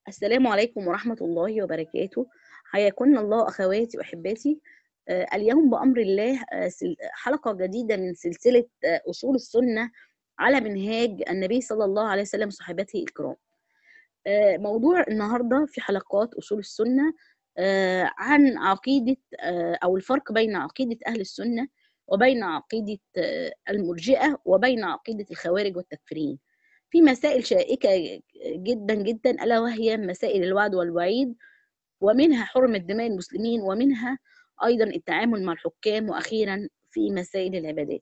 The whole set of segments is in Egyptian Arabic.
السلام عليكم ورحمة الله وبركاته حياكن الله أخواتي وأحباتي آه، اليوم بأمر الله آه، سل- حلقة جديدة من سلسلة آه، أصول السنة على منهاج النبي صلى الله عليه وسلم وصحابته الكرام آه، موضوع النهاردة في حلقات أصول السنة آه، عن عقيدة آه، أو الفرق بين عقيدة أهل السنة وبين عقيدة آه، المرجئة وبين عقيدة الخوارج والتكفيريين في مسائل شائكة جدا جدا ألا وهي مسائل الوعد والوعيد ومنها حرمة دماء المسلمين ومنها أيضا التعامل مع الحكام وأخيرا في مسائل العبادات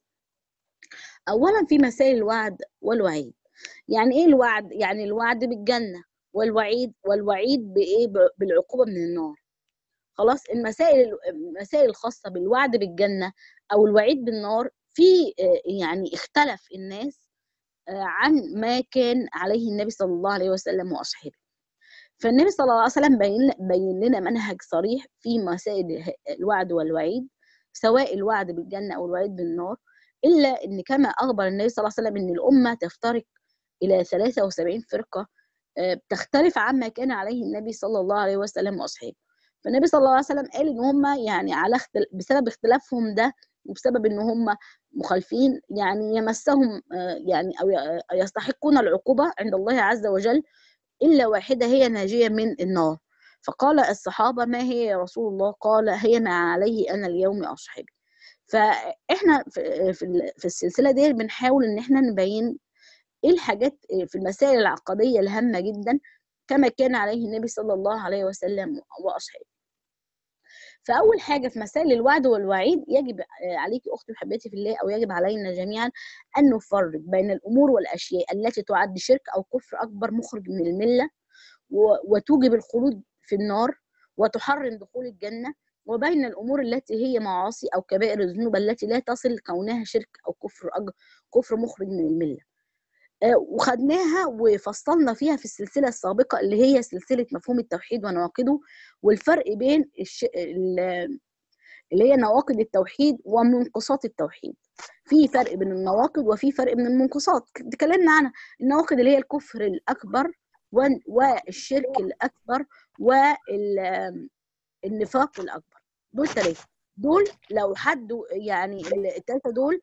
أولا في مسائل الوعد والوعيد يعني إيه الوعد؟ يعني الوعد بالجنة والوعيد والوعيد بإيه؟ ب- بالعقوبة من النار خلاص المسائل المسائل الخاصة بالوعد بالجنة أو الوعيد بالنار في آه، يعني اختلف الناس آه، عن ما كان عليه النبي صلى الله عليه وسلم وأصحابه فالنبي صلى الله عليه وسلم بين بين لنا منهج صريح في مسائل الوعد والوعيد سواء الوعد بالجنة أو الوعيد بالنار إلا إن كما أخبر النبي صلى الله عليه وسلم إن الأمة تفترق إلى 73 فرقة آه، بتختلف عما كان عليه النبي صلى الله عليه وسلم وأصحابه فالنبي صلى الله عليه وسلم قال إن هم يعني على اختل... بسبب اختلافهم ده وبسبب إن هم مخالفين يعني يمسهم آه، يعني أو ي- يستحقون العقوبة عند الله عز وجل إلا واحدة هي ناجية من النار فقال الصحابة ما هي يا رسول الله قال هي ما عليه أنا اليوم أصحابي فإحنا في في ال- في السلسلة دي بنحاول إن إحنا نبين إيه الحاجات في المسائل العقدية الهامة جدا كما كان عليه النبي صلى الله عليه وسلم وأصحابه فأول حاجة في مسائل الوعد والوعيد يجب عليك أختي وحبيبتي في الله أو يجب علينا جميعا أن نفرق بين الأمور والأشياء التي تعد شرك أو كفر أكبر مخرج من الملة و- وتوجب الخلود في النار وتحرم دخول الجنة وبين الأمور التي هي معاصي أو كبائر الذنوب التي لا تصل كونها شرك أو كفر أج... كفر مخرج من الملة آه، وخدناها وفصلنا فيها في السلسلة السابقة اللي هي سلسلة مفهوم التوحيد ونواقضه والفرق بين الش... ال- اللي هي نواقض التوحيد ومنقصات التوحيد في فرق بين النواقض وفي فرق بين المنقصات اتكلمنا عنها النواقض اللي هي الكفر الأكبر وال- والشرك الأكبر والنفاق الأكبر دول ثلاثة دول لو حد يعني الثلاثة دول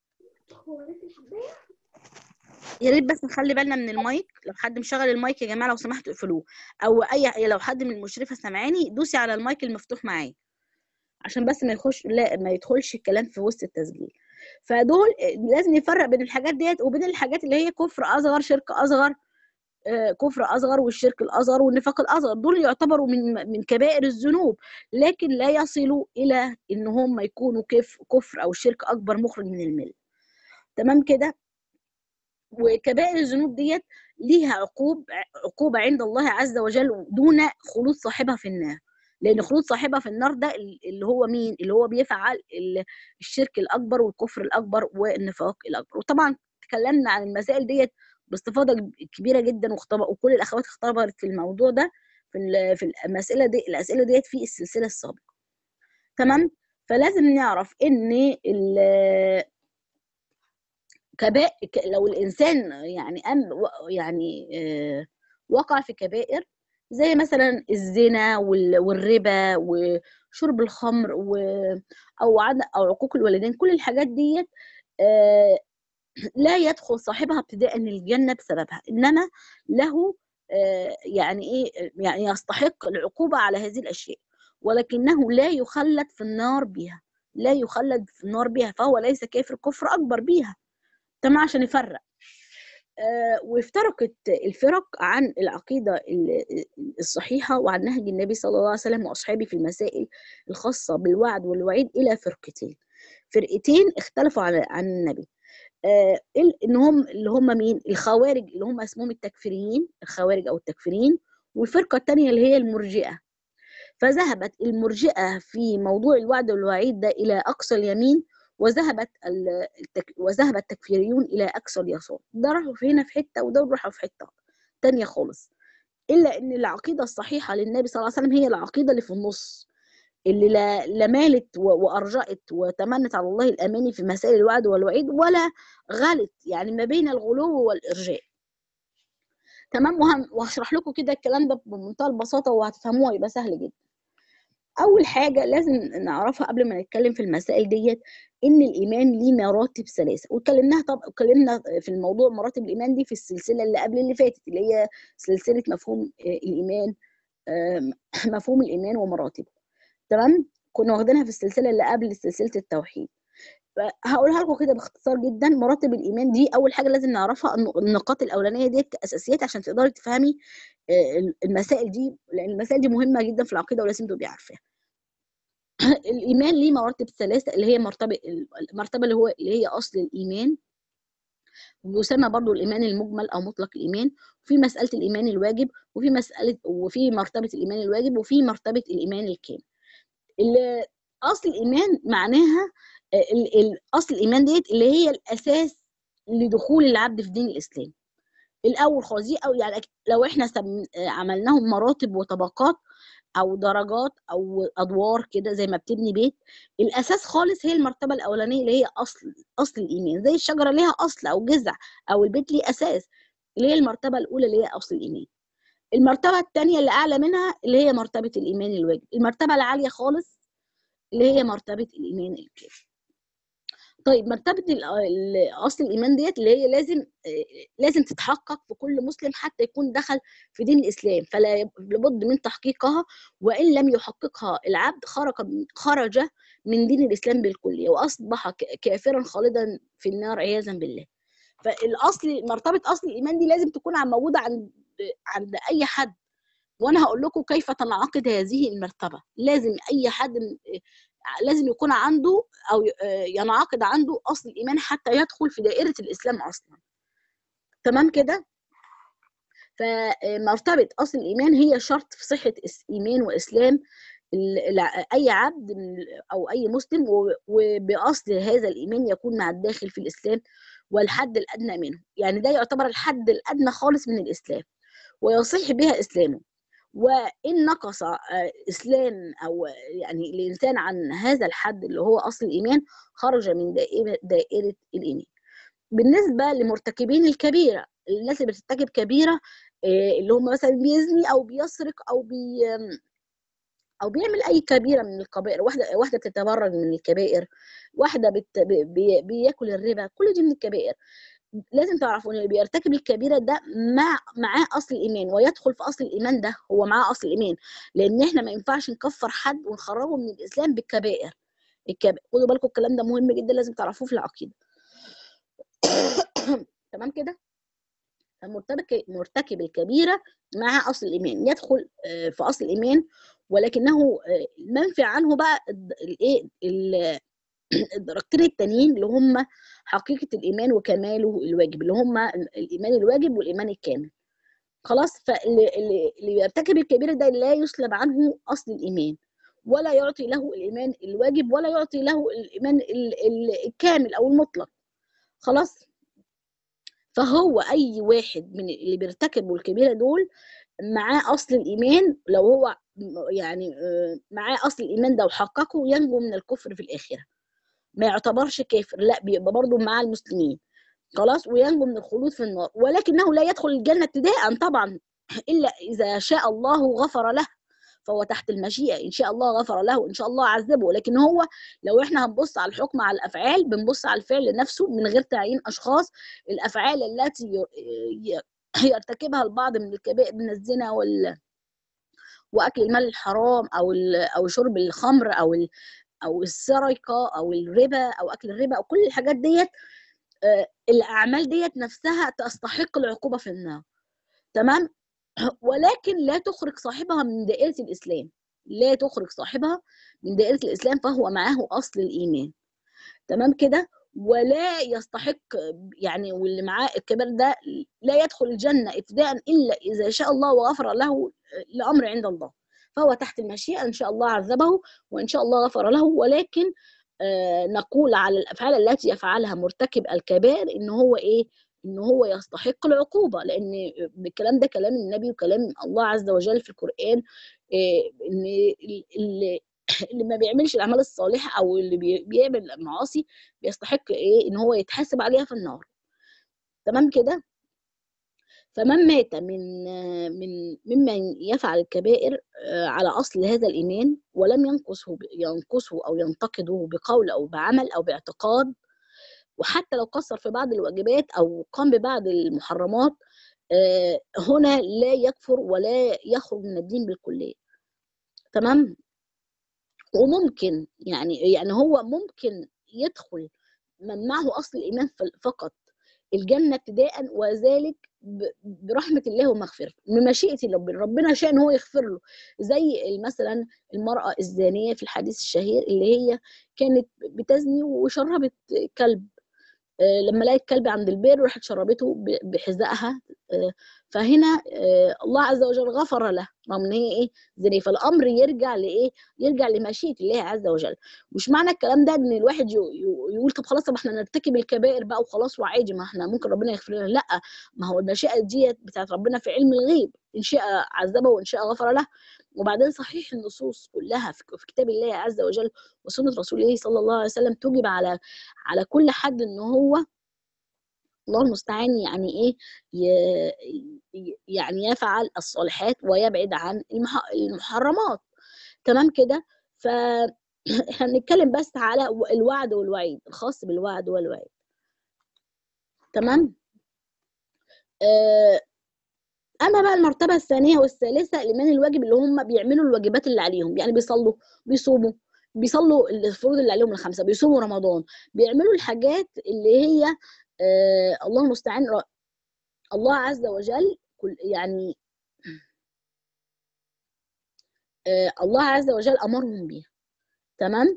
يا ريت بس نخلي بالنا من المايك لو حد مشغل المايك يا جماعه لو سمحتوا اقفلوه او اي لو حد من المشرفه سامعاني دوسي على المايك المفتوح معايا عشان بس ما يخش لا ما يدخلش الكلام في وسط التسجيل فدول لازم نفرق بين الحاجات ديت وبين الحاجات اللي هي كفر اصغر شرك اصغر آه، كفر اصغر والشرك الاصغر والنفاق الاصغر دول يعتبروا من من كبائر الذنوب لكن لا يصلوا الى ان هم يكونوا كف كفر او شرك اكبر مخرج من المله تمام كده وكبائر الذنوب ديت ليها عقوب عقوبة عند الله عز وجل دون خلود صاحبها في النار لأن خلود صاحبها في النار ده اللي هو مين؟ اللي هو بيفعل ال- الشرك الأكبر والكفر الأكبر والنفاق الأكبر وطبعا تكلمنا عن المسائل ديت باستفاضة كبيرة جدا واختبر وكل الأخوات اختبرت في الموضوع ده في ال- في المسألة دي الأسئلة ديت في السلسلة السابقة تمام؟ فلازم نعرف إن ال- كبائر لو الانسان يعني أم و- يعني آه، وقع في كبائر زي مثلا الزنا وال- والربا وشرب الخمر و او عد او عقوق الوالدين كل الحاجات ديت آه، لا يدخل صاحبها ابتداء الجنه بسببها انما له آه، يعني ايه يعني يستحق العقوبه على هذه الاشياء ولكنه لا يخلد في النار بها لا يخلد في النار بها فهو ليس كافر كفر اكبر بها تمام عشان نفرق آه، وافترقت الفرق عن العقيدة ال- الصحيحة وعن نهج النبي صلى الله عليه وسلم وأصحابه في المسائل الخاصة بالوعد والوعيد إلى فرقتين فرقتين اختلفوا عن عن النبي آه، ال- ان هم اللي هم مين الخوارج اللي هم اسمهم التكفيريين الخوارج او التكفيريين والفرقة الثانية اللي هي المرجئة فذهبت المرجئة في موضوع الوعد والوعيد ده إلى أقصى اليمين وذهبت ال- التك... وذهب التكفيريون إلى أقصى اليسار ده راحوا في هنا في حتة وده راحوا في حتة تانية خالص إلا إن العقيدة الصحيحة للنبي صلى الله عليه وسلم هي العقيدة اللي في النص اللي لا, لا مالت و- وأرجأت وتمنت على الله الأماني في مسائل الوعد والوعيد ولا غلت يعني ما بين الغلو والإرجاء تمام وهم وهشرح لكم كده الكلام ده بمنتهى البساطه وهتفهموها يبقى سهل جدا اول حاجه لازم نعرفها قبل ما نتكلم في المسائل ديت ان الايمان ليه مراتب ثلاثه واتكلمناها طب اتكلمنا في الموضوع مراتب الايمان دي في السلسله اللي قبل اللي فاتت اللي هي سلسله مفهوم الايمان مفهوم الايمان ومراتبه تمام كنا واخدينها في السلسله اللي قبل سلسله التوحيد هقولها لكم كده باختصار جدا مراتب الايمان دي اول حاجه لازم نعرفها النقاط الاولانيه دي كاساسيات عشان تقدري تفهمي المسائل دي لان المسائل دي مهمه جدا في العقيده ولازم تبقي عارفاها الايمان ليه مراتب ثلاثه اللي هي مرتبه المرتبه اللي هو اللي هي اصل الايمان ويسمى برضو الايمان المجمل او مطلق الايمان وفي مساله الايمان الواجب وفي مساله وفي مرتبه الايمان الواجب وفي مرتبه الايمان الكامل اصل الايمان معناها اصل الايمان ديت اللي هي الاساس لدخول العبد في دين الاسلام الاول خالص دي او يعني لو احنا عملناهم مراتب وطبقات او درجات او ادوار كده زي ما بتبني بيت الاساس خالص هي المرتبه الاولانيه اللي هي اصل اصل الايمان زي الشجره ليها اصل او جذع او البيت ليه اساس اللي هي المرتبه الاولى اللي هي اصل الايمان المرتبه الثانيه اللي اعلى منها اللي هي مرتبه الايمان الواجب المرتبه العاليه خالص اللي هي مرتبه الايمان الكامل طيب مرتبه اصل الايمان ديت اللي هي لازم لازم تتحقق في كل مسلم حتى يكون دخل في دين الاسلام فلا لابد من تحقيقها وان لم يحققها العبد خرج خرج من دين الاسلام بالكليه واصبح كافرا خالدا في النار عياذا بالله فالاصل مرتبه اصل الايمان دي لازم تكون موجوده عند عند اي حد وانا هقول لكم كيف تنعقد هذه المرتبه لازم اي حد لازم يكون عنده او ينعقد عنده اصل الايمان حتى يدخل في دائره الاسلام اصلا تمام كده فمرتبه اصل الايمان هي شرط في صحه ايمان واسلام اي عبد او اي مسلم وباصل هذا الايمان يكون مع الداخل في الاسلام والحد الادنى منه يعني ده يعتبر الحد الادنى خالص من الاسلام ويصح بها اسلامه وان نقص اسلام او يعني الانسان عن هذا الحد اللي هو اصل الايمان خرج من دائره دائره الايمان بالنسبه لمرتكبين الكبيره الناس اللي بترتكب كبيره اللي هم مثلا بيزني او بيسرق او بي او بيعمل اي كبيره من الكبائر واحده واحده بتتبرج من الكبائر واحده بت بي بياكل الربا كل دي من الكبائر لازم تعرفوا ان اللي بيرتكب الكبيره ده مع معاه اصل الايمان ويدخل في اصل الايمان ده هو معاه اصل الايمان لان احنا ما ينفعش نكفر حد ونخرجه من الاسلام بالكبائر الكبائر خدوا بالكم الكلام ده مهم جدا لازم تعرفوه في العقيده تمام كده مرتكب مرتكب الكبيره مع اصل الايمان يدخل في اصل الايمان ولكنه منفي عنه بقى الايه الدرجتين التانيين اللي هم حقيقه الايمان وكماله الواجب اللي هم الايمان الواجب والايمان الكامل خلاص فاللي اللي يرتكب الكبيره ده لا يسلب عنه اصل الايمان ولا يعطي له الايمان الواجب ولا يعطي له الايمان الكامل او المطلق خلاص فهو اي واحد من اللي بيرتكبوا الكبيره دول معاه اصل الايمان لو هو يعني معاه اصل الايمان ده وحققه ينجو من الكفر في الاخره ما يعتبرش كافر لا بيبقى برضه مع المسلمين خلاص وينجو من الخلود في النار ولكنه لا يدخل الجنه ابتداء طبعا الا اذا شاء الله غفر له فهو تحت المشيئه ان شاء الله غفر له ان شاء الله عذبه لكن هو لو احنا هنبص على الحكم على الافعال بنبص على الفعل نفسه من غير تعيين اشخاص الافعال التي يرتكبها البعض من الكبائر من الزنا وال واكل المال الحرام او او شرب الخمر او او السرقه او الربا او اكل الربا او كل الحاجات ديت الاعمال ديت نفسها تستحق العقوبه في النار تمام ولكن لا تخرج صاحبها من دائره الاسلام لا تخرج صاحبها من دائره الاسلام فهو معاه اصل الايمان تمام كده ولا يستحق يعني واللي معاه الكبير ده لا يدخل الجنه ابتداء الا اذا شاء الله وغفر له لامر عند الله فهو تحت المشيئه ان شاء الله عذبه وان شاء الله غفر له ولكن آه نقول على الافعال التي يفعلها مرتكب الكبائر ان هو ايه ان هو يستحق العقوبه لان الكلام ده كلام النبي وكلام الله عز وجل في القران إيه ان اللي, اللي ما بيعملش الاعمال الصالحه او اللي بيعمل المعاصي بيستحق ايه ان هو يتحاسب عليها في النار تمام كده فمن مات من من ممن يفعل الكبائر على اصل هذا الايمان ولم ينقصه ينقصه او ينتقده بقول او بعمل او باعتقاد وحتى لو قصر في بعض الواجبات او قام ببعض المحرمات هنا لا يكفر ولا يخرج من الدين بالكليه تمام وممكن يعني يعني هو ممكن يدخل من معه اصل الايمان فقط الجنه ابتداء وذلك برحمه الله ومغفرته من مشيئه ربنا ربنا شاء ان هو يغفر له زي مثلا المراه الزانيه في الحديث الشهير اللي هي كانت بتزني وشربت كلب لما لقيت كلب عند البير راحت شربته بحذائها فهنا الله عز وجل غفر له رغم ان هي ايه زني فالامر يرجع لايه يرجع لمشيئه الله عز وجل مش معنى الكلام ده ان الواحد يقول طب خلاص طب احنا نرتكب الكبائر بقى وخلاص وعادي ما احنا ممكن ربنا يغفر لنا لا ما هو المشيئه ديت بتاعت ربنا في علم الغيب ان شاء عذبه وان شاء غفر له وبعدين صحيح النصوص كلها في كتاب الله عز وجل وسنه رسوله صلى الله عليه وسلم توجب على على كل حد ان هو الله المستعان يعني ايه يعني يفعل الصالحات ويبعد عن المحرمات تمام كده ف احنا بنتكلم بس على الوعد والوعيد الخاص بالوعد والوعيد تمام آه اما بقى المرتبه الثانيه والثالثه الايمان الواجب اللي هم بيعملوا الواجبات اللي عليهم يعني بيصلوا بيصوموا بيصلوا الفروض اللي عليهم الخمسه بيصوموا رمضان بيعملوا الحاجات اللي هي آه الله المستعان الله عز وجل كل يعني آه الله عز وجل امرهم بيها تمام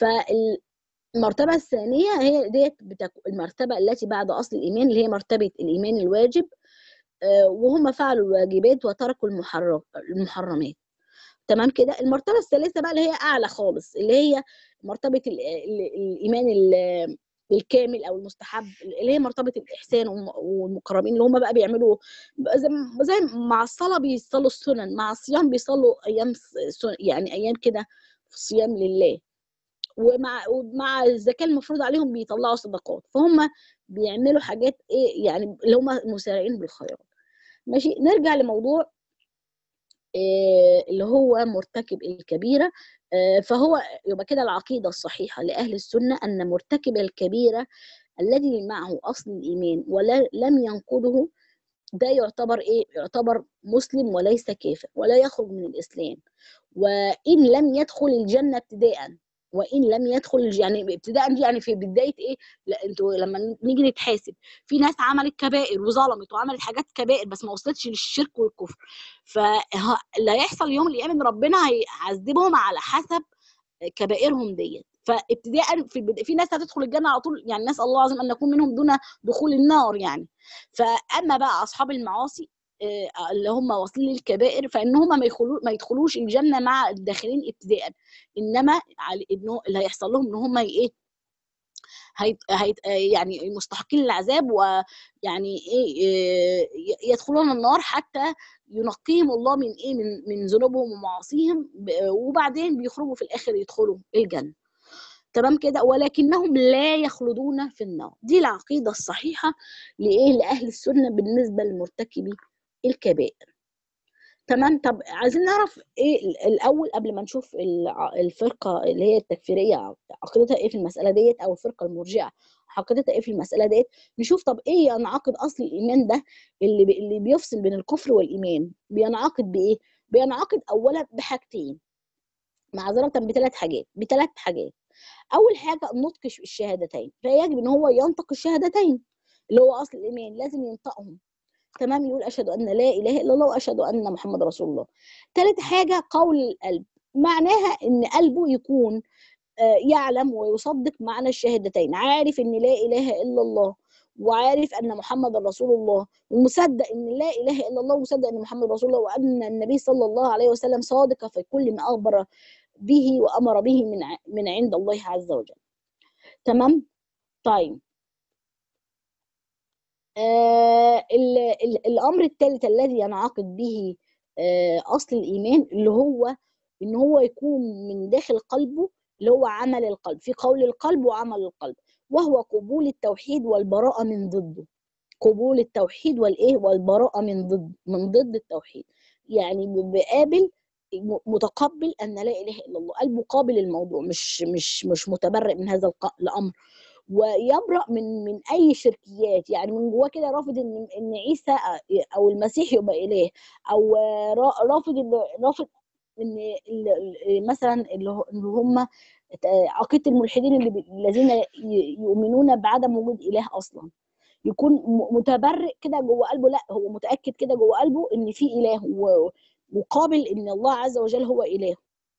فالمرتبه الثانيه هي ديت المرتبه التي بعد اصل الايمان اللي هي مرتبه الايمان الواجب وهم فعلوا الواجبات وتركوا المحرمات تمام كده المرتبه الثالثه بقى اللي هي اعلى خالص اللي هي مرتبه الايمان الكامل او المستحب اللي هي مرتبه الاحسان والمقربين اللي هم بقى بيعملوا زي مع الصلاه بيصلوا السنن مع الصيام بيصلوا ايام يعني ايام كده صيام لله ومع ومع الزكاه المفروض عليهم بيطلعوا صدقات فهم بيعملوا حاجات ايه يعني اللي هم مسارعين بالخيرات ماشي نرجع لموضوع إيه اللي هو مرتكب الكبيره إيه فهو يبقى كده العقيده الصحيحه لاهل السنه ان مرتكب الكبيره الذي معه اصل الايمان ولا لم ينقضه ده يعتبر ايه يعتبر مسلم وليس كافر ولا يخرج من الاسلام وان لم يدخل الجنه ابتداء وان لم يدخل يعني ابتداء دي يعني في بدايه ايه لا انتوا لما نيجي نتحاسب في ناس عملت كبائر وظلمت وعملت حاجات كبائر بس ما وصلتش للشرك والكفر فاللي هيحصل يوم القيامه ان ربنا هيعذبهم على حسب كبائرهم ديت فابتداء في البداية في ناس هتدخل الجنه على طول يعني نسال الله العظيم ان نكون منهم دون دخول النار يعني فاما بقى اصحاب المعاصي اللي هم واصلين للكبائر فان هم ما يدخلوا ما يدخلوش الجنه مع الداخلين ابتداء انما انه اللي هيحصل لهم ان هم ايه هيت هيت يعني مستحقين العذاب ويعني ايه يدخلون النار حتى ينقيهم الله من ايه من من ذنوبهم ومعاصيهم وبعدين بيخرجوا في الاخر يدخلوا الجنه تمام كده ولكنهم لا يخلدون في النار دي العقيده الصحيحه لايه لاهل السنه بالنسبه لمرتكبي الكبائر تمام طب عايزين نعرف ايه الاول قبل ما نشوف الفرقه اللي هي التكفيريه عقيدتها ايه في المساله ديت او الفرقه المرجئه عقيدتها ايه في المساله ديت نشوف طب ايه ينعقد اصل الايمان ده اللي بي اللي بيفصل بين الكفر والايمان بينعقد بايه بينعقد اولا بحاجتين معذره بثلاث حاجات بثلاث حاجات اول حاجه نطق الشهادتين فيجب ان هو ينطق الشهادتين اللي هو اصل الايمان لازم ينطقهم تمام يقول اشهد ان لا اله الا الله واشهد ان محمد رسول الله ثالث حاجه قول القلب معناها ان قلبه يكون يعلم ويصدق معنى الشهادتين عارف ان لا اله الا الله وعارف ان محمد رسول الله ومصدق ان لا اله الا الله ومصدق ان محمد رسول الله وان النبي صلى الله عليه وسلم صادق في كل ما اخبر به وامر به من من عند الله عز وجل تمام طيب آه ال ال الامر الثالث الذي ينعقد به آه اصل الايمان اللي هو ان هو يكون من داخل قلبه اللي هو عمل القلب في قول القلب وعمل القلب وهو قبول التوحيد والبراءه من ضده قبول التوحيد والايه والبراءه من ضد من ضد التوحيد يعني بقابل متقبل ان لا اله الا الله قلبه قابل الموضوع مش مش مش متبرئ من هذا الامر ويبرأ من من اي شركيات يعني من جواه كده رافض ان ان عيسى او المسيح يبقى اله او رافض ان رافض ان مثلا اللي هم عقيده الملحدين اللي الذين يؤمنون بعدم وجود اله اصلا يكون متبرئ كده جوه قلبه لا هو متاكد كده جوه قلبه ان في اله وقابل ان الله عز وجل هو اله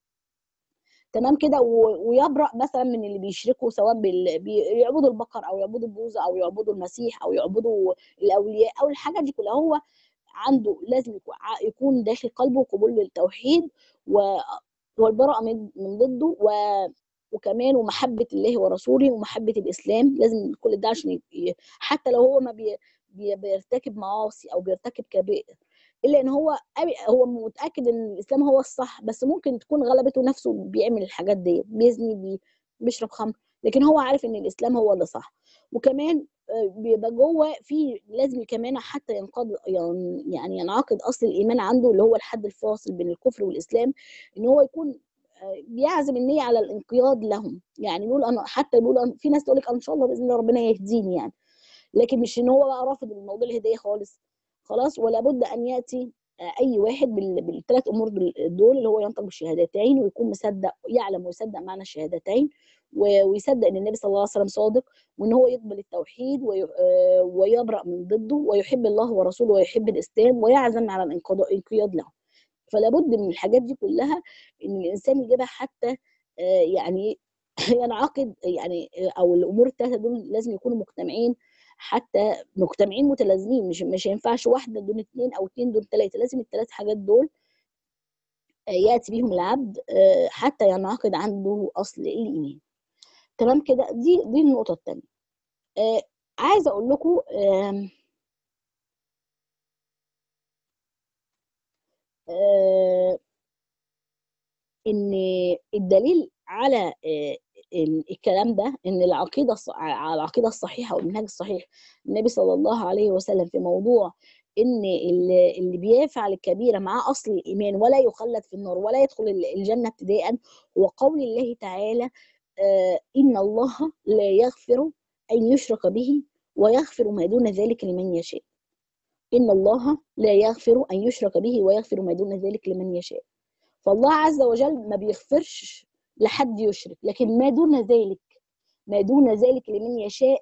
تمام كده ويبرأ مثلا من اللي بيشركوا سواء بيعبدوا البقر او يعبدوا البوذا او يعبدوا المسيح او يعبدوا الاولياء او الحاجه دي كلها هو عنده لازم يكون داخل قلبه قبول للتوحيد والبراءه من ضده و وكمان ومحبه الله ورسوله ومحبه الاسلام لازم كل ده عشان حتى لو هو ما بي بيرتكب معاصي او بيرتكب كبائر الا ان هو هو متاكد ان الاسلام هو الصح بس ممكن تكون غلبته نفسه بيعمل الحاجات دي بيزني بي بيشرب خمر لكن هو عارف ان الاسلام هو اللي صح وكمان بيبقى جوه في لازم كمان حتى ينقض يعني ينعقد اصل الايمان عنده اللي هو الحد الفاصل بين الكفر والاسلام ان هو يكون بيعزم النيه على الانقياد لهم يعني يقول انا حتى يقول في ناس تقول لك ان شاء الله باذن الله ربنا يهديني يعني لكن مش ان هو بقى رافض الموضوع الهدايه خالص خلاص ولا بد ان ياتي اي واحد بالثلاث امور دول اللي هو ينطق بالشهادتين ويكون مصدق يعلم ويصدق معنى الشهادتين ويصدق ان النبي صلى الله عليه وسلم صادق وان هو يقبل التوحيد ويبرأ من ضده ويحب الله ورسوله ويحب الاسلام ويعزم على الانقياد له فلا بد من الحاجات دي كلها ان الانسان يجيبها حتى يعني ينعقد يعني او الامور الثلاثه دول لازم يكونوا مجتمعين حتى مجتمعين متلازمين مش مش ينفعش واحده دون اثنين او اثنين دون ثلاثه لازم الثلاث حاجات دول ياتي بيهم العبد حتى ينعقد عنده اصل الايمان تمام كده دي دي النقطه الثانيه عايزه اقول لكم ان الدليل على الكلام ده ان العقيده على العقيده الصحيحه والمنهج الصحيح النبي صلى الله عليه وسلم في موضوع ان اللي بيفعل الكبيره معاه اصل الايمان ولا يخلد في النار ولا يدخل الجنه ابتداء هو قول الله تعالى ان الله لا يغفر ان يشرك به ويغفر ما دون ذلك لمن يشاء ان الله لا يغفر ان يشرك به ويغفر ما دون ذلك لمن يشاء فالله عز وجل ما بيغفرش لحد يشرك لكن ما دون ذلك ما دون ذلك لمن يشاء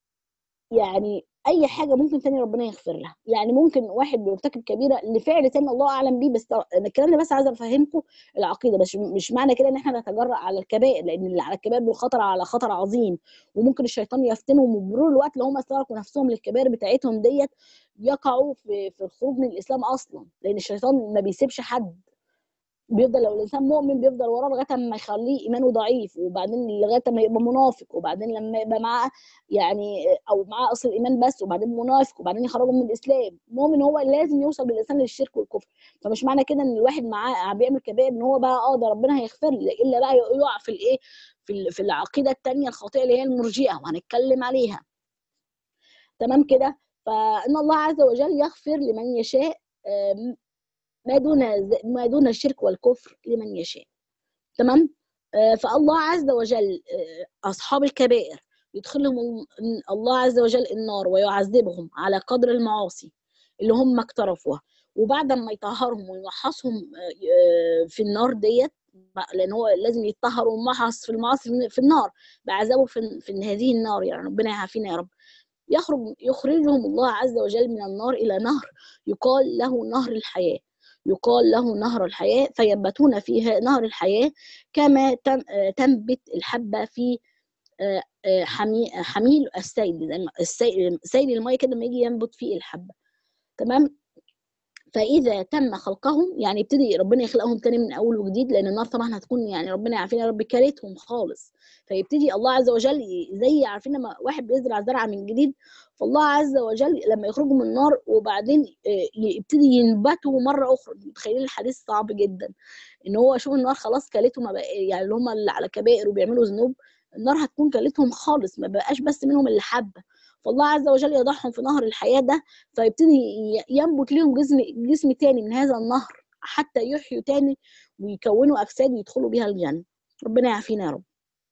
يعني اي حاجه ممكن تاني ربنا يغفر لها يعني ممكن واحد بيرتكب كبيره لفعل تاني الله اعلم بيه بس الكلام ده بس عايزه افهمكم العقيده بس مش معنى كده ان احنا نتجرأ على الكبائر لان اللي على الكبائر دول خطر على خطر عظيم وممكن الشيطان يفتنهم وبمرور الوقت لو هم استغرقوا نفسهم للكبائر بتاعتهم ديت يقعوا في في الخروج من الاسلام اصلا لان الشيطان ما بيسيبش حد بيفضل لو الانسان مؤمن بيفضل وراه لغايه ما يخليه ايمانه ضعيف وبعدين لغايه ما يبقى منافق وبعدين لما يبقى معاه يعني او معاه اصل الايمان بس وبعدين منافق وبعدين يخرجه من الاسلام المؤمن هو لازم يوصل بالانسان للشرك والكفر فمش معنى كده ان الواحد معاه بيعمل كبائر ان هو بقى اه ده ربنا هيغفر لي الا بقى يقع في الايه في في العقيده الثانيه الخاطئه اللي هي المرجئه وهنتكلم عليها تمام كده فان الله عز وجل يغفر لمن يشاء ما دون ما دون الشرك والكفر لمن يشاء تمام آه فالله عز وجل آه اصحاب الكبائر يدخلهم الله عز وجل النار ويعذبهم على قدر المعاصي اللي هم اقترفوها وبعد ما يطهرهم ويمحصهم آه في النار ديت لان هو لازم يتطهر ومحص في المعاصي في النار بعذابه في, في هذه النار يعني ربنا يعافينا يا رب يخرج يخرجهم الله عز وجل من النار الى نهر يقال له نهر الحياه يقال له نهر الحياة فينبتون فيها نهر الحياة كما تنبت الحبة في حميل السيل سيل المية كده لما يجي ينبت فيه الحبة تمام فاذا تم خلقهم يعني يبتدي ربنا يخلقهم تاني من اول وجديد لان النار طبعا هتكون يعني ربنا يعافينا يا رب كارتهم خالص فيبتدي الله عز وجل زي عارفين لما واحد بيزرع زرعه من جديد فالله عز وجل لما يخرجوا من النار وبعدين يبتدي ينبتوا مره اخرى متخيلين الحديث صعب جدا ان هو شوف النار خلاص كلتهم يعني اللي هم اللي على كبائر وبيعملوا ذنوب النار هتكون كلتهم خالص ما بقاش بس منهم اللي حبه فالله عز وجل يضعهم في نهر الحياه ده فيبتدي ينبت لهم جسم جسم تاني من هذا النهر حتى يحيوا تاني ويكونوا اجساد ويدخلوا بيها الجنه ربنا يعافينا يا رب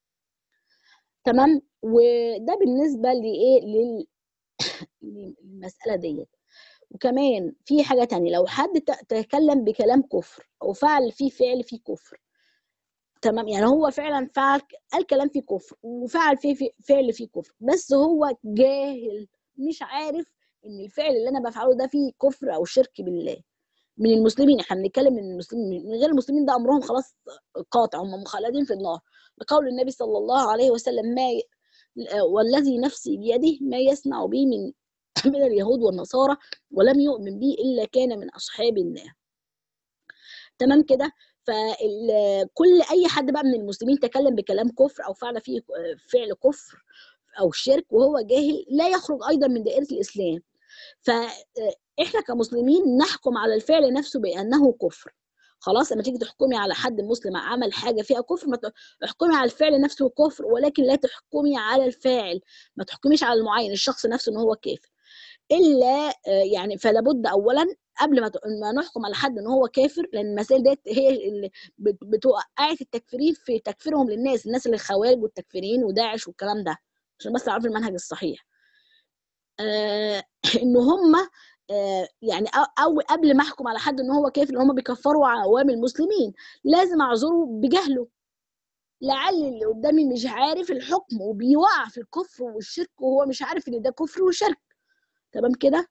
تمام وده بالنسبه لايه لل... للمساله ديت وكمان في حاجه تانية لو حد تكلم بكلام كفر او فعل فيه فعل فيه كفر تمام يعني هو فعلا فعل قال كلام فيه كفر وفعل فيه فعل فيه كفر بس هو جاهل مش عارف ان الفعل اللي انا بفعله ده فيه كفر او شرك بالله من المسلمين احنا بنتكلم من المسلمين من غير المسلمين ده امرهم خلاص قاطع هم مخلدين في النار بقول النبي صلى الله عليه وسلم ما ي... والذي نفسي بيده ما يسمع به من من اليهود والنصارى ولم يؤمن به الا كان من اصحاب النار تمام كده فكل اي حد بقى من المسلمين تكلم بكلام كفر او فعل فيه فعل كفر او شرك وهو جاهل لا يخرج ايضا من دائره الاسلام فاحنا كمسلمين نحكم على الفعل نفسه بانه كفر خلاص لما تيجي تحكمي على حد مسلم عمل حاجه فيها كفر ما تحكمي على الفعل نفسه كفر ولكن لا تحكمي على الفاعل ما تحكميش على المعين الشخص نفسه ان هو كافر الا يعني فلا بد اولا قبل ما ما نحكم على حد ان هو كافر لان المسائل ديت هي اللي بتوقعت التكفيرين في تكفيرهم للناس الناس اللي خوارج والتكفيرين وداعش والكلام ده عشان بس تعرفوا المنهج الصحيح آه ان هم آه يعني او قبل ما احكم على حد ان هو كافر ان هم بيكفروا عوام المسلمين لازم اعذره بجهله لعل اللي قدامي مش عارف الحكم وبيوقع في الكفر والشرك وهو مش عارف ان ده كفر وشرك تمام كده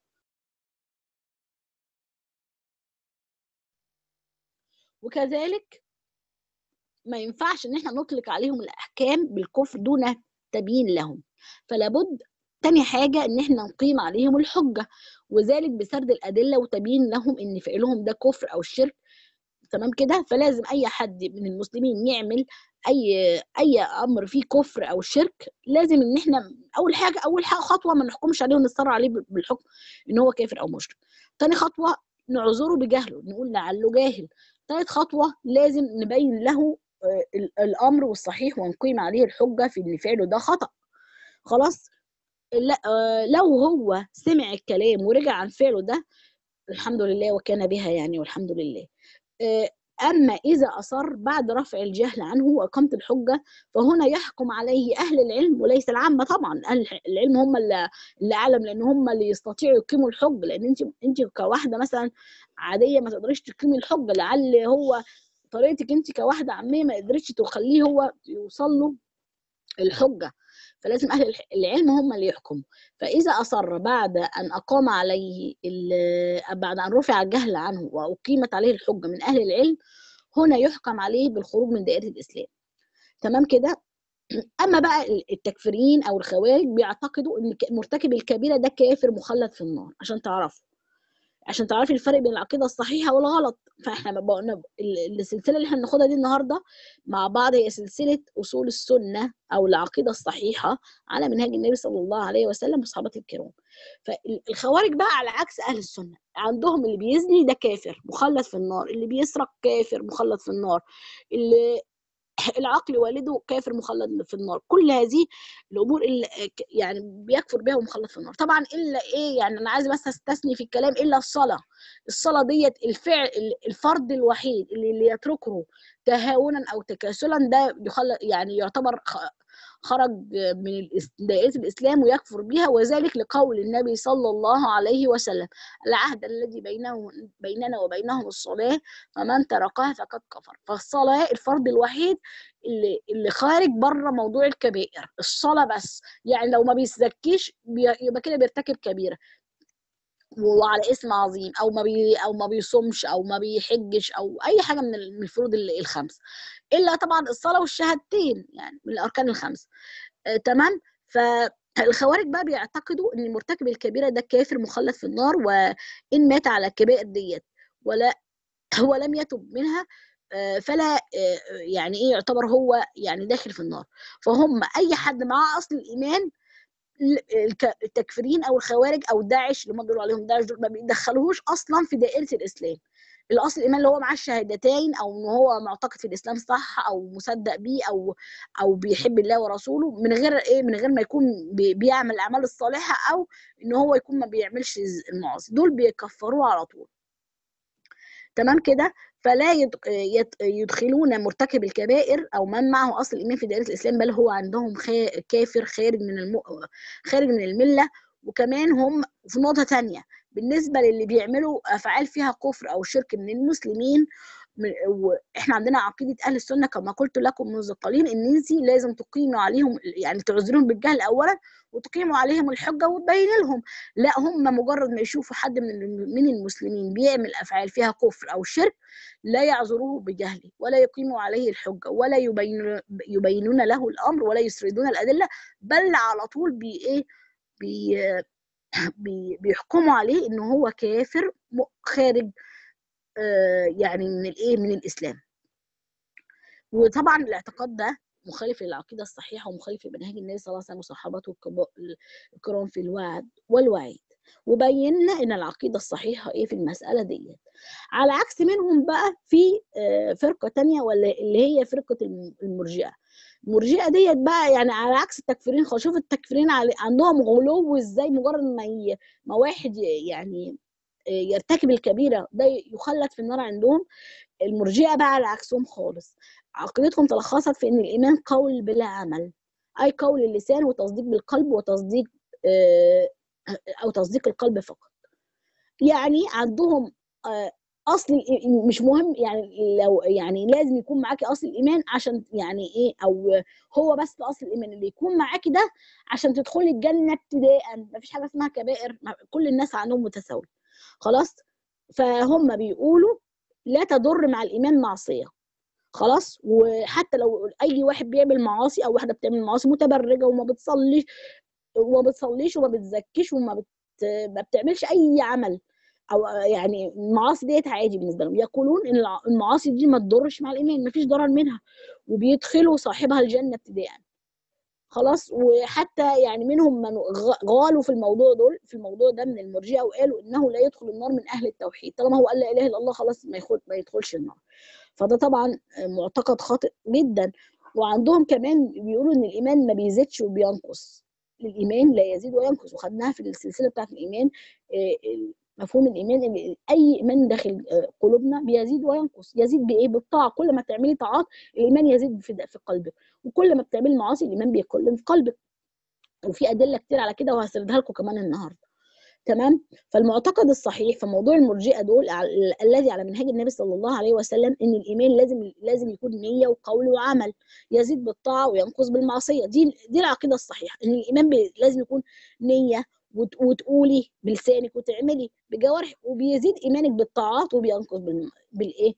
وكذلك ما ينفعش ان احنا نطلق عليهم الاحكام بالكفر دون تبيين لهم فلا بد تاني حاجة إن إحنا نقيم عليهم الحجة وذلك بسرد الأدلة وتبيين لهم إن فعلهم ده كفر أو شرك تمام كده فلازم أي حد من المسلمين يعمل أي أي أمر فيه كفر أو شرك لازم إن إحنا أول حاجة أول حاجة خطوة ما نحكمش عليه ونصر عليه بالحكم إن هو كافر أو مشرك تاني خطوة نعذره بجهله نقول لعله جاهل تالت خطوة لازم نبين له الأمر والصحيح ونقيم عليه الحجة في إن فعله ده خطأ خلاص لا لو هو سمع الكلام ورجع عن فعله ده الحمد لله وكان بها يعني والحمد لله أما إذا أصر بعد رفع الجهل عنه وإقامة الحجة فهنا يحكم عليه أهل العلم وليس العامة طبعا أهل العلم هم اللي, اللي أعلم لأن هم اللي يستطيعوا يقيموا الحجة لأن أنت أنت كواحدة مثلا عادية ما تقدريش تقيمي الحجة لعل هو طريقتك أنت كواحدة عامية ما قدرتش تخليه هو يوصل له الحجة فلازم أهل العلم هم اللي يحكموا فإذا أصر بعد أن أقام عليه بعد أن رفع الجهل عنه وأقيمت عليه الحجة من أهل العلم هنا يحكم عليه بالخروج من دائرة الإسلام تمام كده أما بقى التكفيريين أو الخوارج بيعتقدوا أن مرتكب الكبيرة ده كافر مخلد في النار عشان تعرفوا عشان تعرفي الفرق بين العقيده الصحيحه والغلط فاحنا بقى السلسله اللي احنا بناخدها دي النهارده مع بعض هي سلسله اصول السنه او العقيده الصحيحه على منهج النبي صلى الله عليه وسلم وصحابته الكرام فالخوارج بقى على عكس اهل السنه عندهم اللي بيزني ده كافر مخلد في النار اللي بيسرق كافر مخلد في النار اللي العقل والده كافر مخلد في النار كل هذه الامور اللي يعني بيكفر بها ومخلد في النار طبعا الا ايه يعني انا عايزه بس استثني في الكلام الا الصلاه الصلاه ديت الفعل الفرض الوحيد اللي, اللي يتركه تهاونا او تكاسلا ده يخلد يعني يعتبر خرج من دائرة الإسلام ويكفر بها وذلك لقول النبي صلى الله عليه وسلم العهد الذي بينه بيننا وبينهم الصلاة فمن تركها فقد كفر فالصلاة الفرض الوحيد اللي اللي خارج بره موضوع الكبائر الصلاة بس يعني لو ما بيزكيش يبقى كده بيرتكب كبيرة وعلى اسم عظيم او ما بي او ما بيصومش او ما بيحجش او اي حاجه من الفروض الخمس الا طبعا الصلاه والشهادتين يعني من الاركان الخمس آه تمام فالخوارج بقى بيعتقدوا ان مرتكب الكبيره ده كافر مخلد في النار وان مات على الكبائر ديت ولا ولم يتب منها فلا يعني ايه يعتبر هو يعني داخل في النار فهم اي حد معاه اصل الايمان التكفيرين او الخوارج او داعش اللي هم بيقولوا عليهم داعش دول ما بيدخلوهوش اصلا في دائره الاسلام الاصل الايمان اللي هو معاه الشهادتين او ان هو معتقد في الاسلام صح او مصدق بيه او او بيحب الله ورسوله من غير ايه من غير ما يكون بيعمل الاعمال الصالحه او ان هو يكون ما بيعملش المعاصي دول بيكفروه على طول تمام كده فلا يدخلون مرتكب الكبائر او من معه اصل الايمان في دائره الاسلام بل هو عندهم كافر خارج من الم... خارج من المله وكمان هم في نقطه ثانيه بالنسبه للي بيعملوا افعال فيها كفر او شرك من المسلمين واحنا عندنا عقيده اهل السنه كما قلت لكم منذ قليل ان انت لازم تقيموا عليهم يعني تعذرهم بالجهل اولا وتقيموا عليهم الحجه وتبين لهم لا هم مجرد ما يشوفوا حد من من المسلمين بيعمل افعال فيها كفر او شرك لا يعذروه بجهله ولا يقيموا عليه الحجه ولا يبين يبينون له الامر ولا يسردون الادله بل على طول بي ايه بي بيحكموا عليه ان هو كافر خارج يعني من الايه من الاسلام وطبعا الاعتقاد ده مخالف للعقيده الصحيحه ومخالف لمنهج النبي صلى الله عليه وسلم وصحابته الكرام في الوعد والوعيد وبينا ان العقيده الصحيحه ايه في المساله ديت على عكس منهم بقى في فرقه تانية ولا اللي هي فرقه المرجئه المرجئه ديت بقى يعني على عكس التكفيرين خالص شوف التكفيرين عندهم غلو ازاي مجرد ما ي... ما واحد يعني يرتكب الكبيره ده يخلد في النار عندهم المرجئه بقى على عكسهم خالص عقيدتهم تلخصت في ان الايمان قول بلا عمل اي قول اللسان وتصديق بالقلب وتصديق او تصديق القلب فقط يعني عندهم اصل مش مهم يعني لو يعني لازم يكون معاكي اصل الايمان عشان يعني ايه او هو بس اصل الايمان اللي يكون معاكي ده عشان تدخلي الجنه ابتداء مفيش حاجه اسمها كبائر كل الناس عندهم متساوي خلاص فهم بيقولوا لا تضر مع الايمان معصيه خلاص وحتى لو اي واحد بيعمل معاصي او واحده بتعمل معاصي متبرجه وما بتصليش وما بتصليش وما بتزكيش وما بت... ما بتعملش اي عمل او يعني المعاصي ديت عادي بالنسبه لهم يقولون ان المعاصي دي ما تضرش مع الايمان ما فيش ضرر منها وبيدخلوا صاحبها الجنه ابتداء خلاص وحتى يعني منهم من غالوا في الموضوع دول في الموضوع ده من المرجئه وقالوا انه لا يدخل النار من اهل التوحيد طالما هو قال لا اله الا الله خلاص ما يدخل ما يدخلش النار فده طبعا معتقد خاطئ جدا وعندهم كمان بيقولوا ان الايمان ما بيزيدش وبينقص الايمان لا يزيد وينقص وخدناها في السلسله بتاعت الايمان مفهوم الايمان ان اي ايمان داخل قلوبنا بيزيد وينقص يزيد بايه بالطاعه كل ما تعملي طاعات الايمان يزيد في في قلبك وكل ما بتعملي معاصي الايمان بيقل في قلبك وفي ادله كتير على كده وهسردها لكم كمان النهارده تمام فالمعتقد الصحيح في موضوع المرجئه دول الذي على منهج النبي صلى الله عليه وسلم ان الايمان لازم لازم يكون نيه وقول وعمل يزيد بالطاعه وينقص بالمعصيه دي دي العقيده الصحيحه ان الايمان لازم يكون نيه وتقولي بلسانك وتعملي بجوارح وبيزيد ايمانك بالطاعات وبينقص بالايه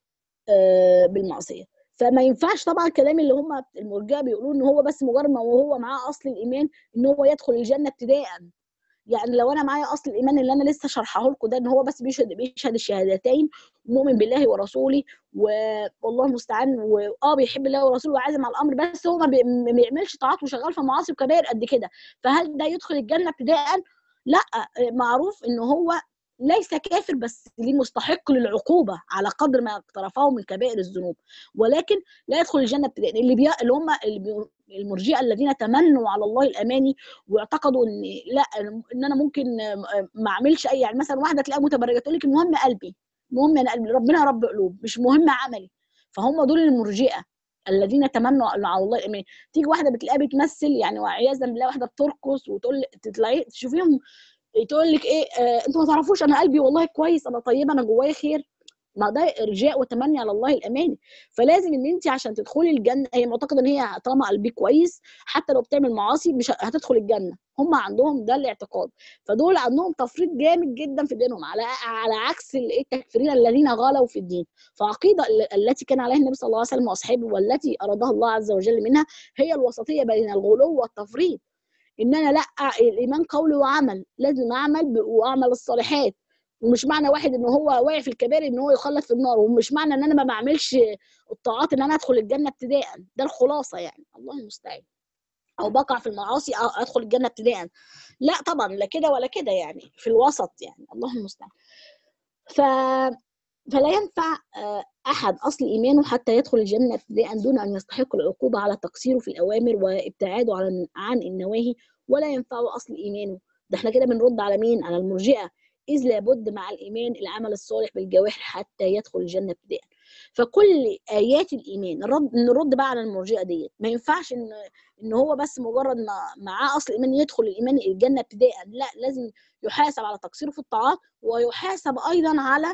آه بالمعصيه فما ينفعش طبعا الكلام اللي هم المرجئه بيقولوه ان هو بس مجرد ما وهو معاه اصل الايمان ان هو يدخل الجنه ابتداء يعني لو انا معايا اصل الايمان اللي انا لسه شرحه لكم ده ان هو بس بيشهد بيشهد الشهادتين مؤمن بالله ورسوله والله المستعان واه بيحب الله ورسوله وعازم على الامر بس هو ما بيعملش طاعات وشغال في معاصي وكبائر قد كده فهل ده يدخل الجنه ابتداء؟ لا معروف ان هو ليس كافر بس ليه مستحق للعقوبه على قدر ما اقترفه من كبائر الذنوب ولكن لا يدخل الجنه ابتداء اللي بي... اللي هم اللي بي... المرجئه الذين تمنوا على الله الاماني واعتقدوا ان لا ان انا ممكن ما اعملش اي يعني مثلا واحده تلاقيها متبرجه تقول لك المهم قلبي المهم انا قلبي ربنا رب قلوب مش مهم عملي فهم دول المرجئه الذين تمنوا على الله الاماني تيجي واحده بتلاقيها بتمثل يعني وعياذا بالله واحده بترقص وتقول تطلعي تشوفيهم تقول لك ايه آه انتوا ما تعرفوش انا قلبي والله كويس انا طيبه انا جوايا خير ما ده ارجاء وتمني على الله الاماني فلازم ان انت عشان تدخلي الجنه هي معتقده ان هي طالما قلبي كويس حتى لو بتعمل معاصي مش هتدخل الجنه هم عندهم ده الاعتقاد فدول عندهم تفريط جامد جدا في دينهم على على عكس التكفيرين الذين غلوا في الدين فعقيده التي كان عليها النبي صلى الله عليه وسلم واصحابه والتي ارادها الله عز وجل منها هي الوسطيه بين الغلو والتفريط ان انا لا الايمان قول وعمل لازم اعمل واعمل الصالحات ومش معنى واحد ان هو واقع في الكبائر ان هو يخلد في النار ومش معنى ان انا ما بعملش الطاعات ان انا ادخل الجنه ابتداء ده الخلاصه يعني الله المستعان او بقع في المعاصي أو ادخل الجنه ابتداء لا طبعا لا كده ولا كده يعني في الوسط يعني الله المستعان ف فلا ينفع احد اصل ايمانه حتى يدخل الجنه ابتداء دون ان يستحق العقوبه على تقصيره في الاوامر وابتعاده عن عن النواهي ولا ينفعه اصل ايمانه ده احنا كده بنرد على مين على المرجئه اذ لابد مع الايمان العمل الصالح بالجوارح حتى يدخل الجنه ابتداء فكل ايات الايمان نرد نرد بقى على المرجئه ديت ما ينفعش ان ان هو بس مجرد ما معاه اصل ايمان يدخل الايمان الجنه ابتداء لا لازم يحاسب على تقصيره في الطاعات ويحاسب ايضا على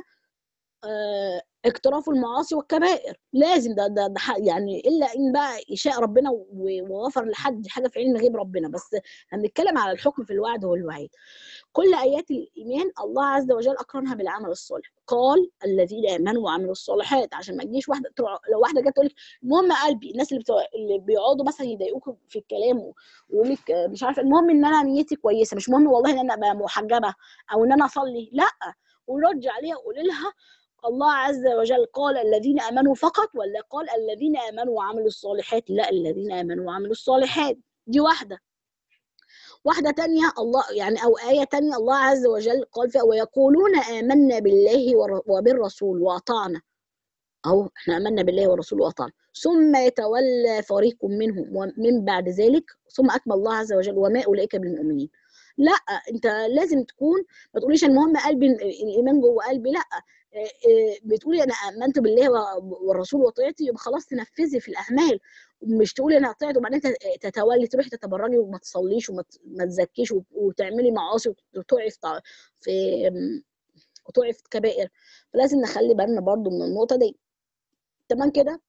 آه اقتراف المعاصي والكبائر لازم ده ده, ده يعني الا ان بقى يشاء ربنا وغفر لحد حاجه في علم غيب ربنا بس هنتكلم على الحكم في الوعد والوعيد كل ايات الايمان الله عز وجل اكرمها بالعمل الصالح قال الذين امنوا وعملوا الصالحات عشان ما تجيش واحده لو واحده جت تقول لك المهم قلبي الناس اللي, بتوع... اللي بيقعدوا مثلا يضايقوك في الكلام ويقول لك مش عارفه المهم ان انا نيتي كويسه مش مهم والله ان انا ابقى محجبه او ان انا اصلي لا ورد عليها وقولي لها الله عز وجل قال الذين امنوا فقط ولا قال الذين امنوا وعملوا الصالحات لا الذين امنوا وعملوا الصالحات دي واحده واحدة تانية الله يعني أو آية تانية الله عز وجل قال فيها ويقولون آمنا بالله وبالرسول وأطعنا أهو إحنا آمنا بالله والرسول وأطعنا ثم يتولى فريق منهم ومن بعد ذلك ثم أكمل الله عز وجل وما أولئك بالمؤمنين لا انت لازم تكون ما تقوليش المهم قلبي الايمان جوه قلبي لا بتقولي انا امنت بالله والرسول وطيعتي يبقى خلاص تنفذي في الاعمال مش تقولي انا طيعت وبعدين تتولي تروحي تتبرجي وما تصليش وما تزكيش وتعملي معاصي وتقعي في في وتقعي في كبائر فلازم نخلي بالنا برضو من النقطه دي تمام كده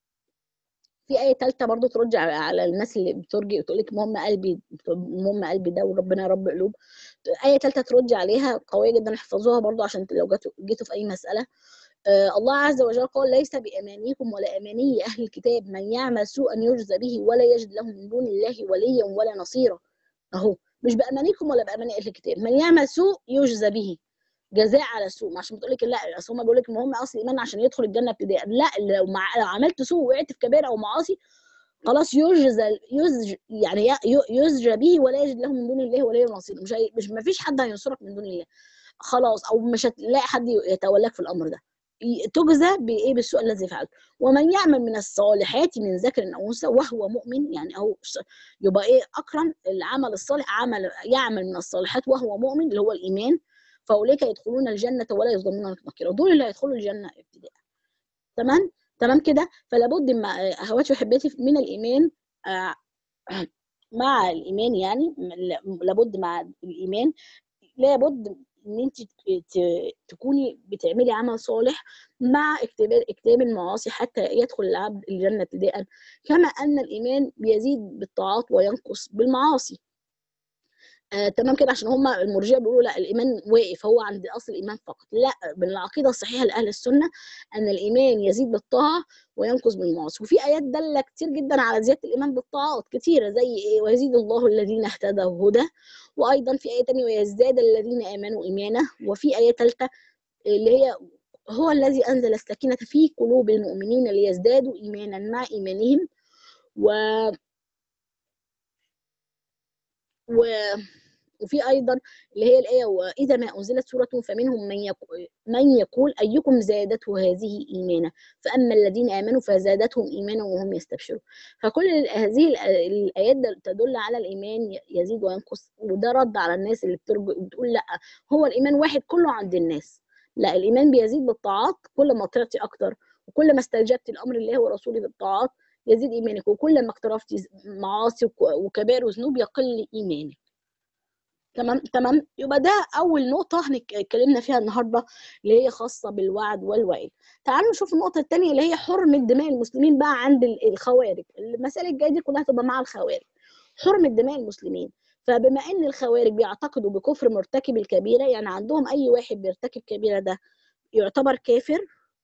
في آية تالتة برضو ترد على الناس اللي بترجي وتقول لك المهم قلبي المهم قلبي ده وربنا يا رب قلوب آية تالتة ترد عليها قوية جدا احفظوها برضو عشان لو جيتوا في أي مسألة آه الله عز وجل قال ليس بأمانيكم ولا أماني أهل الكتاب من يعمل سوءا يجزى به ولا يجد له من دون الله وليا ولا نصيرا أهو مش بأمانيكم ولا بأماني أهل الكتاب من يعمل سوء يجزى به جزاء على السوء عشان بتقول لك لا اصل هم بيقول لك المهم اصل الايمان عشان يدخل الجنه ابتداء لا لو, مع... لو عملت سوء وقعت في كبائر او معاصي خلاص يجزى يزج يعني يزجى به ولا يجد له من دون الله ولي نصير مش هي... مش ما فيش حد هينصرك من دون الله خلاص او مش هتلاقي حد يتولاك في الامر ده تجزى بايه بالسوء الذي فعلته ومن يعمل من الصالحات من ذكر او انثى وهو مؤمن يعني او يبقى ايه اكرم العمل الصالح عمل يعمل من الصالحات وهو مؤمن اللي هو الايمان فاولئك يدخلون الجنه ولا يظلمون نكيرا دول اللي هيدخلوا الجنه ابتداء تمام تمام كده فلا بد مع اخواتي وحباتي من الايمان مع الايمان يعني لابد مع الايمان لابد ان انت تكوني بتعملي عمل صالح مع اكتاب اكتاب المعاصي حتى يدخل العبد الجنه ابتداء كما ان الايمان بيزيد بالطاعات وينقص بالمعاصي آه، تمام كده عشان هم المرجئه بيقولوا لا الايمان واقف هو عند اصل الايمان فقط لا من العقيده الصحيحه لاهل السنه ان الايمان يزيد بالطاعه وينقص بالمعاصي وفي ايات داله كتير جدا على زياده الايمان بالطاعات كتيره زي ايه ويزيد الله الذين اهتدوا هدى وايضا في ايه ثانيه ويزداد الذين امنوا ايمانا وفي ايه ثالثه اللي هي هو الذي انزل السكينه في قلوب المؤمنين ليزدادوا ايمانا مع ايمانهم و و وفي ايضا اللي هي الايه واذا ما انزلت سوره فمنهم من يقول, من يقول ايكم زادته هذه ايمانا فاما الذين امنوا فزادتهم ايمانا وهم يستبشرون فكل هذه الايات تدل على الايمان يزيد وينقص وده رد على الناس اللي بتقول لا هو الايمان واحد كله عند الناس لا الايمان بيزيد بالطاعات كل ما طعتي اكتر وكل ما استجبت لامر الله ورسوله بالطاعات يزيد ايمانك وكل ما اقترفتي معاصي وكبائر وذنوب يقل ايمانك تمام تمام يبقى ده اول نقطه اتكلمنا فيها النهارده اللي هي خاصه بالوعد والوعيد تعالوا نشوف النقطه الثانيه اللي هي حرمه دماء المسلمين بقى عند الخوارج المسائل الجايه دي كلها تبقى مع الخوارج حرمه دماء المسلمين فبما ان الخوارج بيعتقدوا بكفر مرتكب الكبيره يعني عندهم اي واحد بيرتكب كبيره ده يعتبر كافر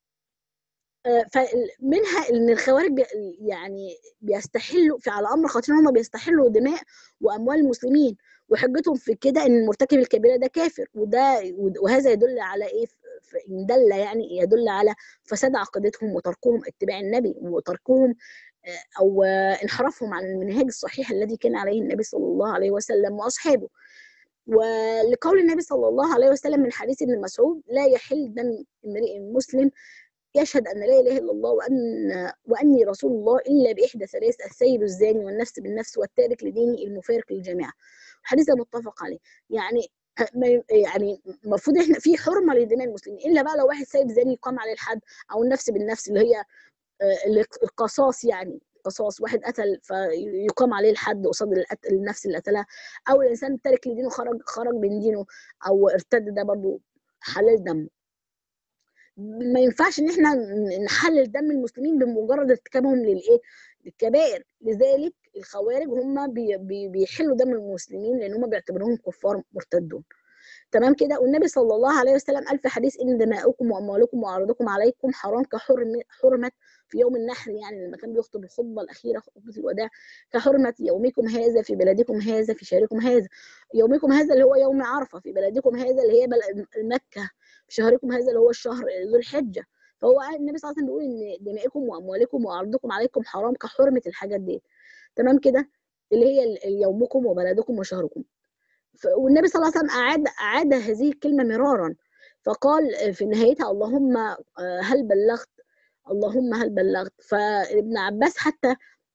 فمنها ان الخوارج يعني بيستحلوا في على امر خطير هم بيستحلوا دماء واموال المسلمين وحجتهم في كده ان مرتكب الكبيره ده كافر وده وهذا يدل على ايه ان دل يعني يدل على فساد عقيدتهم وتركهم اتباع النبي وتركهم او انحرافهم عن المنهاج الصحيح الذي كان عليه النبي صلى الله عليه وسلم واصحابه ولقول النبي صلى الله عليه وسلم من حديث ابن مسعود لا يحل دم امرئ مسلم يشهد ان لا اله الا الله وان واني رسول الله الا باحدى ثلاث السيد الزاني والنفس بالنفس والتارك لدينه المفارق للجماعه حديث متفق عليه يعني يعني المفروض احنا في حرمه لدماء المسلمين الا بقى لو واحد سايب زاني يقام عليه الحد او النفس بالنفس اللي هي القصاص يعني قصاص واحد قتل فيقام عليه الحد قصاد النفس اللي قتلها او الانسان تارك لدينه خرج خرج من دينه او ارتد ده برضه حلال دمه ما ينفعش ان احنا نحلل دم المسلمين بمجرد ارتكابهم للايه للكبائر لذلك الخوارج هم بي بي بيحلوا دم المسلمين لان هم بيعتبروهم كفار مرتدون تمام كده والنبي صلى الله عليه وسلم قال في حديث ان دماؤكم واموالكم واعراضكم عليكم حرام كحرمه حرمه في يوم النحر يعني لما كان بيخطب الخطبه الاخيره خطبه الوداع كحرمه يومكم هذا في بلدكم هذا في شهركم هذا يومكم هذا اللي هو يوم عرفه في بلدكم هذا اللي هي مكه في شهركم هذا اللي هو الشهر ذو الحجه فهو النبي صلى الله عليه وسلم بيقول ان دمائكم واموالكم واعراضكم عليكم حرام كحرمه الحاجات دي تمام كده اللي هي يومكم وبلدكم وشهركم والنبي صلى الله عليه وسلم أعاد أعاد هذه الكلمة مرارا فقال في نهايتها اللهم هل بلغت اللهم هل بلغت فابن عباس حتى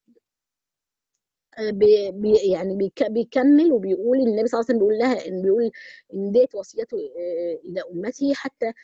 بي بي يعني بيك بيكمل وبيقول النبي صلى الله عليه وسلم بيقول لها ان بيقول ان ديت وصيته الى امته حتى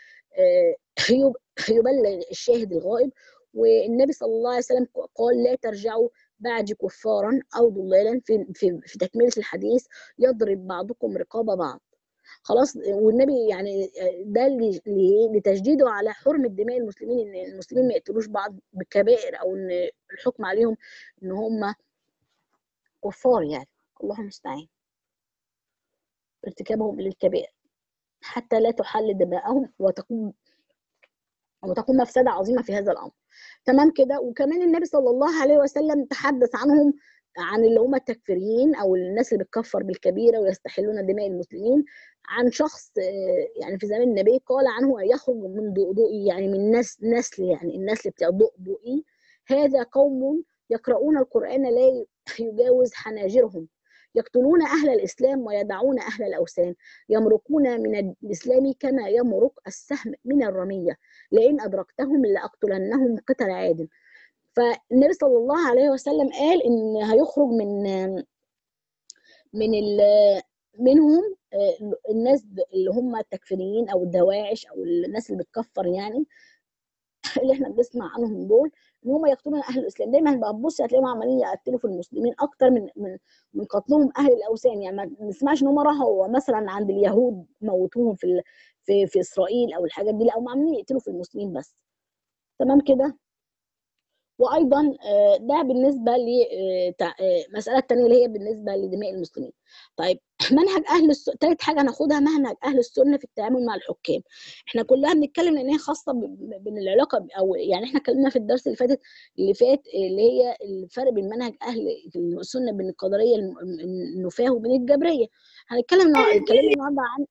يبلغ الشاهد الغائب والنبي صلى الله عليه وسلم قال لا ترجعوا بعد كفارا او ضلالا في في, في تكمله الحديث يضرب بعضكم رقاب بعض خلاص والنبي يعني ده لتشديده على حرمه دماء المسلمين ان المسلمين ما يقتلوش بعض بكبائر او ان الحكم عليهم ان هم كفار يعني الله المستعان ارتكابهم للكبائر حتى لا تحل دماءهم وتكون وتكون مفسده عظيمه في هذا الامر تمام كده وكمان النبي صلى الله عليه وسلم تحدث عنهم عن اللي هم التكفيريين او الناس اللي بتكفر بالكبيره ويستحلون دماء المسلمين عن شخص يعني في زمان النبي قال عنه يخرج من ضوئي يعني من نسل نسل يعني النسل بتاع ضوئي هذا قوم يقرؤون القران لا يجاوز حناجرهم يقتلون أهل الإسلام ويدعون أهل الأوثان يمرقون من الإسلام كما يمرق السهم من الرمية لئن أدركتهم لأقتلنهم قتل عاد فالنبي صلى الله عليه وسلم قال إن هيخرج من من منهم الناس اللي هم التكفيريين او الدواعش او الناس اللي بتكفر يعني اللي احنا بنسمع عنهم دول ان هم يقتلون اهل الاسلام دايما بتبص هتلاقيهم عمالين يقتلوا في المسلمين اكتر من من من قتلهم اهل الاوثان يعني ما نسمعش ان هم راحوا مثلا عند اليهود موتوهم في في في اسرائيل او الحاجات دي لا هم عمالين يقتلوا في المسلمين بس تمام كده وايضا ده بالنسبه لمساله الثانيه اللي هي بالنسبه لدماء المسلمين طيب منهج اهل الس... ثالث حاجه هناخدها منهج اهل السنه في التعامل مع الحكام احنا كلها بنتكلم ان هي خاصه بين العلاقه او يعني احنا اتكلمنا في الدرس اللي فاتت اللي فات اللي هي الفرق بين منهج اهل السنه بين القدريه النفاه وبين الجبريه هنتكلم اتكلمنا النهارده عن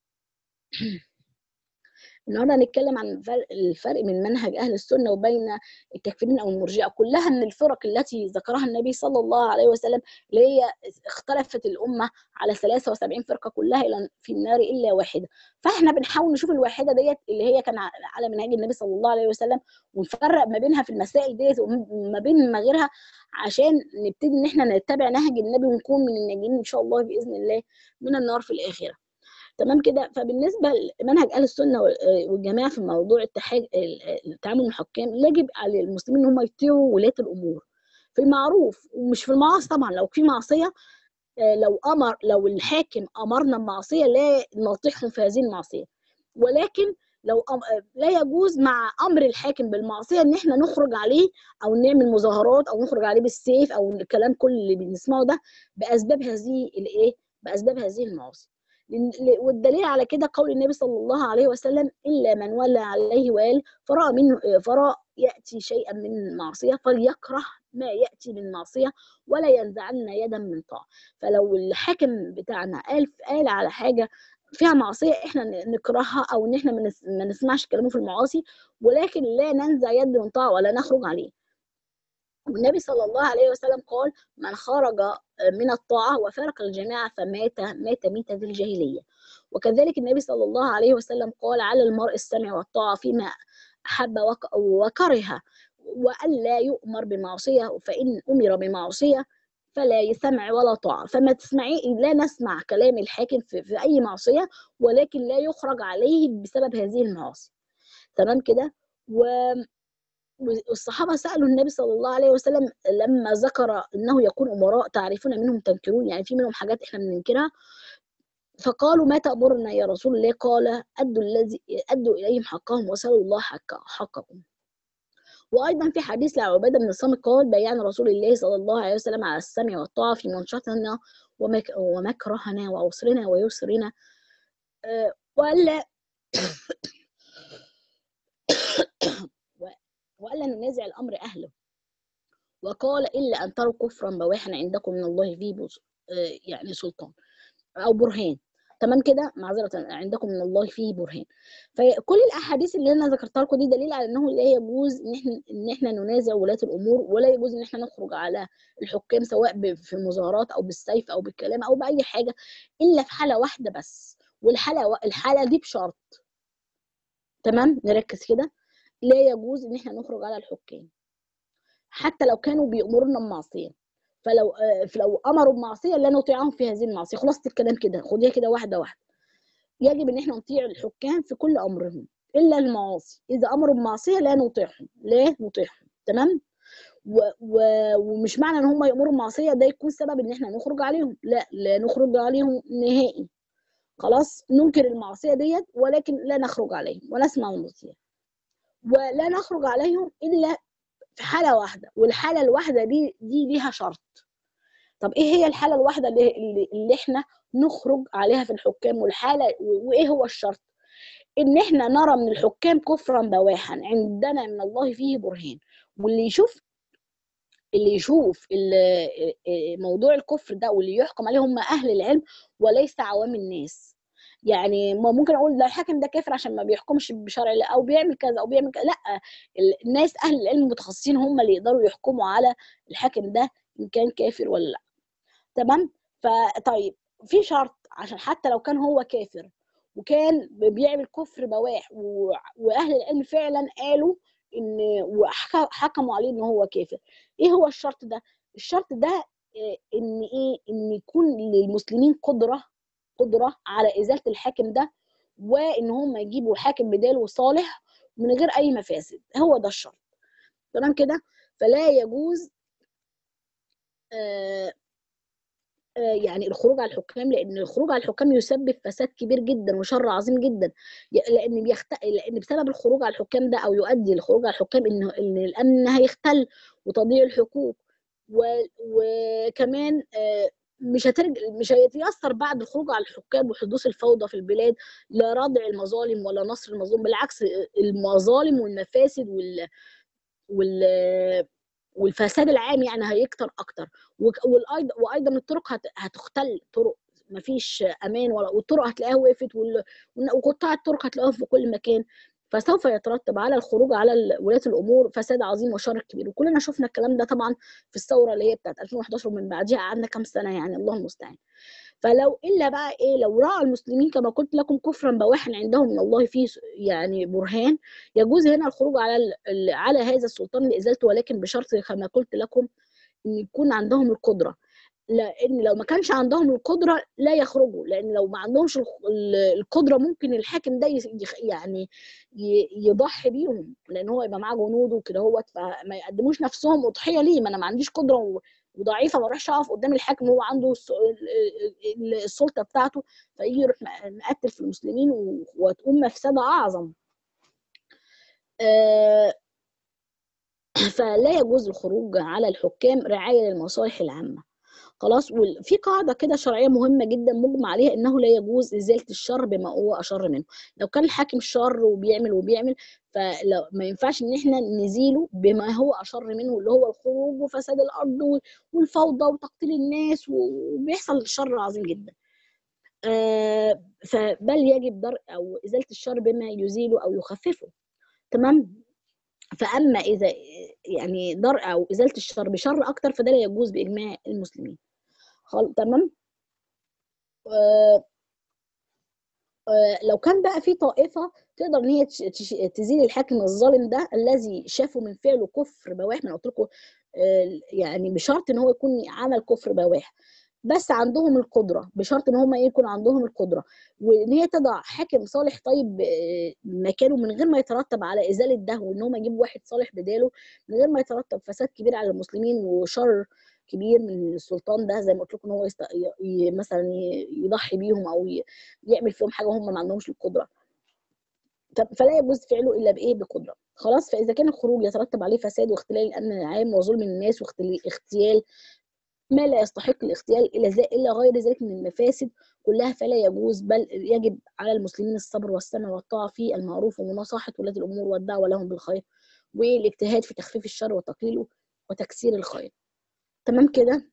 النهارده هنتكلم عن الفرق من منهج اهل السنه وبين التكفيرين او المرجئه كلها من الفرق التي ذكرها النبي صلى الله عليه وسلم اللي هي اختلفت الامه على 73 فرقه كلها الى في النار الا واحده فاحنا بنحاول نشوف الواحده ديت اللي هي كان على منهج النبي صلى الله عليه وسلم ونفرق ما بينها في المسائل ديت وما بين ما غيرها عشان نبتدي ان احنا نتبع نهج النبي ونكون من الناجين ان شاء الله باذن الله من النار في الاخره تمام كده فبالنسبه لمنهج اهل السنه والجماعه في موضوع التحاج التعامل مع الحكام يجب على المسلمين ان هم يطيعوا ولاه الامور في المعروف ومش في المعاصي طبعا لو في معصيه لو امر لو الحاكم امرنا بمعصيه لا نطيعهم في هذه المعصيه ولكن لو أم... لا يجوز مع امر الحاكم بالمعصيه ان احنا نخرج عليه او نعمل مظاهرات او نخرج عليه بالسيف او الكلام كل اللي بنسمعه ده باسباب هذه الايه باسباب هذه المعاصي والدليل على كده قول النبي صلى الله عليه وسلم الا من ولى عليه وال فراى منه فراى ياتي شيئا من معصيه فليكره ما ياتي من معصيه ولا ينزعن يدا من طاعه فلو الحاكم بتاعنا قال قال على حاجه فيها معصيه احنا نكرهها او ان احنا ما نسمعش كلامه في المعاصي ولكن لا ننزع يد من طاعه ولا نخرج عليه والنبي صلى الله عليه وسلم قال من خرج من الطاعة وفارق الجماعة فمات مات ميتة الجاهلية وكذلك النبي صلى الله عليه وسلم قال على المرء السمع والطاعة فيما أحب وكره وألا يؤمر بمعصية فإن أمر بمعصية فلا سمع ولا طاعة فما تسمعي لا نسمع كلام الحاكم في, في أي معصية ولكن لا يخرج عليه بسبب هذه المعاصي تمام كده و والصحابة سألوا النبي صلى الله عليه وسلم لما ذكر أنه يكون أمراء تعرفون منهم تنكرون يعني في منهم حاجات إحنا بننكرها فقالوا ما تأمرنا يا رسول الله قال أدوا الذي أدوا إليهم حقهم وسألوا الله حق حقكم وأيضا في حديث لعبادة بن الصامت قال بيان رسول الله صلى الله عليه وسلم على السمع والطاعة في منشطنا ومك ومكرهنا وعسرنا ويسرنا أه وألا وألا ننازع الأمر أهله وقال إلا أن تروا كفرا بواحا عندكم من الله فيه يعني سلطان أو برهان تمام كده معذرة عندكم من الله فيه برهان فكل الأحاديث اللي أنا ذكرتها لكم دي دليل على أنه لا يجوز إن إحنا إن إحنا ننازع ولاة الأمور ولا يجوز إن إحنا نخرج على الحكام سواء في مظاهرات أو بالسيف أو بالكلام أو بأي حاجة إلا في حالة واحدة بس والحالة الحالة دي بشرط تمام نركز كده لا يجوز ان احنا نخرج على الحكام حتى لو كانوا بيأمرنا بمعصيه فلو فلو امروا بمعصيه لا نطيعهم في هذه المعصيه خلاصه الكلام كده خديها كده واحده واحده يجب ان احنا نطيع الحكام في كل امرهم الا المعاصي اذا امروا بمعصيه لا نطيعهم لا نطيعهم تمام و... و... ومش معنى ان هم يامروا بمعصيه ده يكون سبب ان احنا نخرج عليهم لا لا نخرج عليهم نهائي خلاص ننكر المعصيه ديت ولكن لا نخرج عليهم ونسمع ونطيع ولا نخرج عليهم الا في حاله واحده والحاله الواحده دي دي ليها شرط طب ايه هي الحاله الواحده اللي, اللي احنا نخرج عليها في الحكام والحاله وايه هو الشرط ان احنا نرى من الحكام كفرا بواحا عندنا من الله فيه برهان واللي يشوف اللي يشوف اللي موضوع الكفر ده واللي يحكم عليه هم اهل العلم وليس عوام الناس يعني ما ممكن اقول ده الحاكم ده كافر عشان ما بيحكمش بشرع الله او بيعمل كذا او بيعمل كذا لا الناس اهل العلم المتخصصين هم اللي يقدروا يحكموا على الحاكم ده ان كان كافر ولا لا تمام فطيب في شرط عشان حتى لو كان هو كافر وكان بيعمل كفر بواح واهل العلم فعلا قالوا ان وحكموا عليه ان هو كافر ايه هو الشرط ده الشرط ده ان ايه ان يكون للمسلمين قدره قدره على ازاله الحاكم ده وان هم يجيبوا حاكم بداله صالح من غير اي مفاسد هو ده الشرط تمام كده فلا يجوز آه يعني الخروج على الحكام لان الخروج على الحكام يسبب فساد كبير جدا وشر عظيم جدا لان بيخت... لان بسبب الخروج على الحكام ده او يؤدي الخروج على الحكام ان ان الامن هيختل وتضييع الحقوق و... وكمان مش هترجع مش هيتيسر بعد الخروج على الحكام وحدوث الفوضى في البلاد لا ردع المظالم ولا نصر المظلوم بالعكس المظالم والمفاسد وال وال والفساد العام يعني هيكتر اكتر وايضا وايضا الطرق هتختل طرق مفيش امان ولا والطرق هتلاقيها وقفت وقطاع الطرق هتلاقيهم في كل مكان فسوف يترتب على الخروج على ولاة الامور فساد عظيم وشر كبير وكلنا شفنا الكلام ده طبعا في الثوره اللي هي بتاعت 2011 ومن بعديها قعدنا كام سنه يعني الله المستعان فلو الا بقى ايه لو راى المسلمين كما قلت لكم كفرا بواحا عندهم من الله فيه يعني برهان يجوز هنا الخروج على على هذا السلطان لازالته ولكن بشرط كما قلت لكم ان يكون عندهم القدره لان لو ما كانش عندهم القدره لا يخرجوا لان لو ما عندهمش القدره ممكن الحاكم ده يعني يضحي بيهم لان هو يبقى معاه جنود وكده هو فما يقدموش نفسهم اضحيه ليه ما انا ما عنديش قدره وضعيفه ما اروحش اقف قدام الحاكم هو عنده السلطه بتاعته فيجي يروح مقتل في المسلمين وتقوم مفسده اعظم فلا يجوز الخروج على الحكام رعايه للمصالح العامه خلاص وفي قاعده كده شرعيه مهمه جدا مجمع عليها انه لا يجوز ازاله الشر بما هو اشر منه لو كان الحاكم شر وبيعمل وبيعمل فلو ما ينفعش ان احنا نزيله بما هو اشر منه اللي هو الخروج وفساد الارض والفوضى وتقتيل الناس وبيحصل شر عظيم جدا آه فبل يجب درء او ازاله الشر بما يزيله او يخففه تمام فاما اذا يعني درء او ازاله الشر بشر اكتر فده لا يجوز باجماع المسلمين خلاص تمام آه آه لو كان بقى في طائفه تقدر ان هي تزيل الحاكم الظالم ده الذي شافوا من فعله كفر بواح من قلت لكم آه يعني بشرط ان هو يكون عمل كفر بواح بس عندهم القدره بشرط ان هم يكون عندهم القدره وان هي تضع حاكم صالح طيب مكانه من غير ما يترتب على ازاله ده وان هم يجيبوا واحد صالح بداله من غير ما يترتب فساد كبير على المسلمين وشر كبير من السلطان ده زي ما قلت لكم ان هو يست... ي... مثلا يضحي بيهم او ي... يعمل فيهم حاجه هم ما عندهمش القدره فلا يجوز فعله الا بايه بقدره خلاص فاذا كان الخروج يترتب عليه فساد واختلال الامن العام وظلم الناس واغتيال ما لا يستحق الاغتيال إلى إلا غير ذلك من المفاسد كلها فلا يجوز بل يجب على المسلمين الصبر والسمع والطاعة في المعروف ومناصحة ولاة الأمور والدعوة لهم بالخير والاجتهاد في تخفيف الشر وتقليله وتكسير الخير تمام كده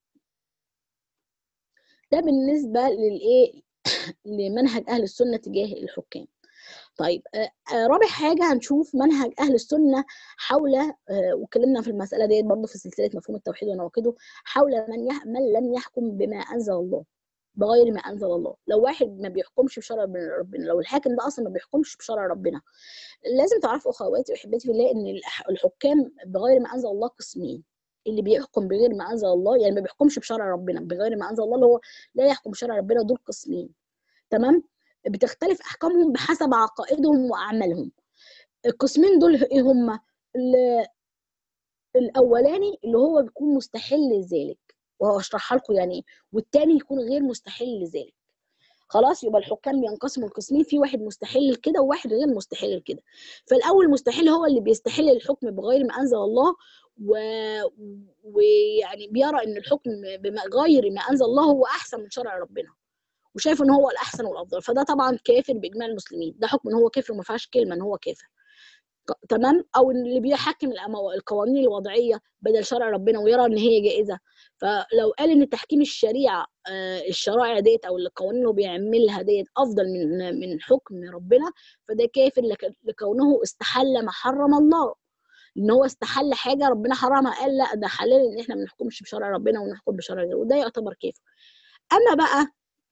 ده بالنسبة للإيه لمنهج أهل السنة تجاه الحكام طيب رابع حاجة هنشوف منهج أهل السنة حول واتكلمنا في المسألة ديت برضه في سلسلة مفهوم التوحيد ونواقضه حول من, يح... من لم يحكم بما أنزل الله بغير ما أنزل الله لو واحد ما بيحكمش بشرع ربنا لو الحاكم ده أصلا ما بيحكمش بشرع ربنا لازم تعرفوا أخواتي وأحبتي في الله إن الحكام بغير ما أنزل الله قسمين اللي بيحكم بغير ما أنزل الله يعني ما بيحكمش بشرع ربنا بغير ما أنزل الله اللي هو لا يحكم بشرع ربنا دول قسمين تمام بتختلف احكامهم بحسب عقائدهم واعمالهم القسمين دول ايه هما الاولاني اللي هو بيكون مستحيل لذلك وهشرحها لكم يعني ايه والتاني يكون غير مستحيل لذلك خلاص يبقى الحكام بينقسموا القسمين في واحد مستحيل لكده وواحد غير مستحيل لكده فالاول مستحيل هو اللي بيستحيل الحكم بغير ما انزل الله ويعني و... بيرى ان الحكم بغير ما انزل الله هو احسن من شرع ربنا وشايف ان هو الاحسن والافضل فده طبعا كافر باجماع المسلمين ده حكم ان هو كافر وما فيهاش كلمه ان هو كافر تمام او اللي بيحكم القوانين الوضعيه بدل شرع ربنا ويرى ان هي جائزه فلو قال ان تحكيم الشريعه الشرائع ديت او القوانين اللي بيعملها ديت افضل من من حكم ربنا فده كافر لكونه استحل ما حرم الله ان هو استحل حاجه ربنا حرمها قال لا ده حلال ان احنا ما نحكمش بشرع ربنا ونحكم بشرع غيره وده يعتبر كافر اما بقى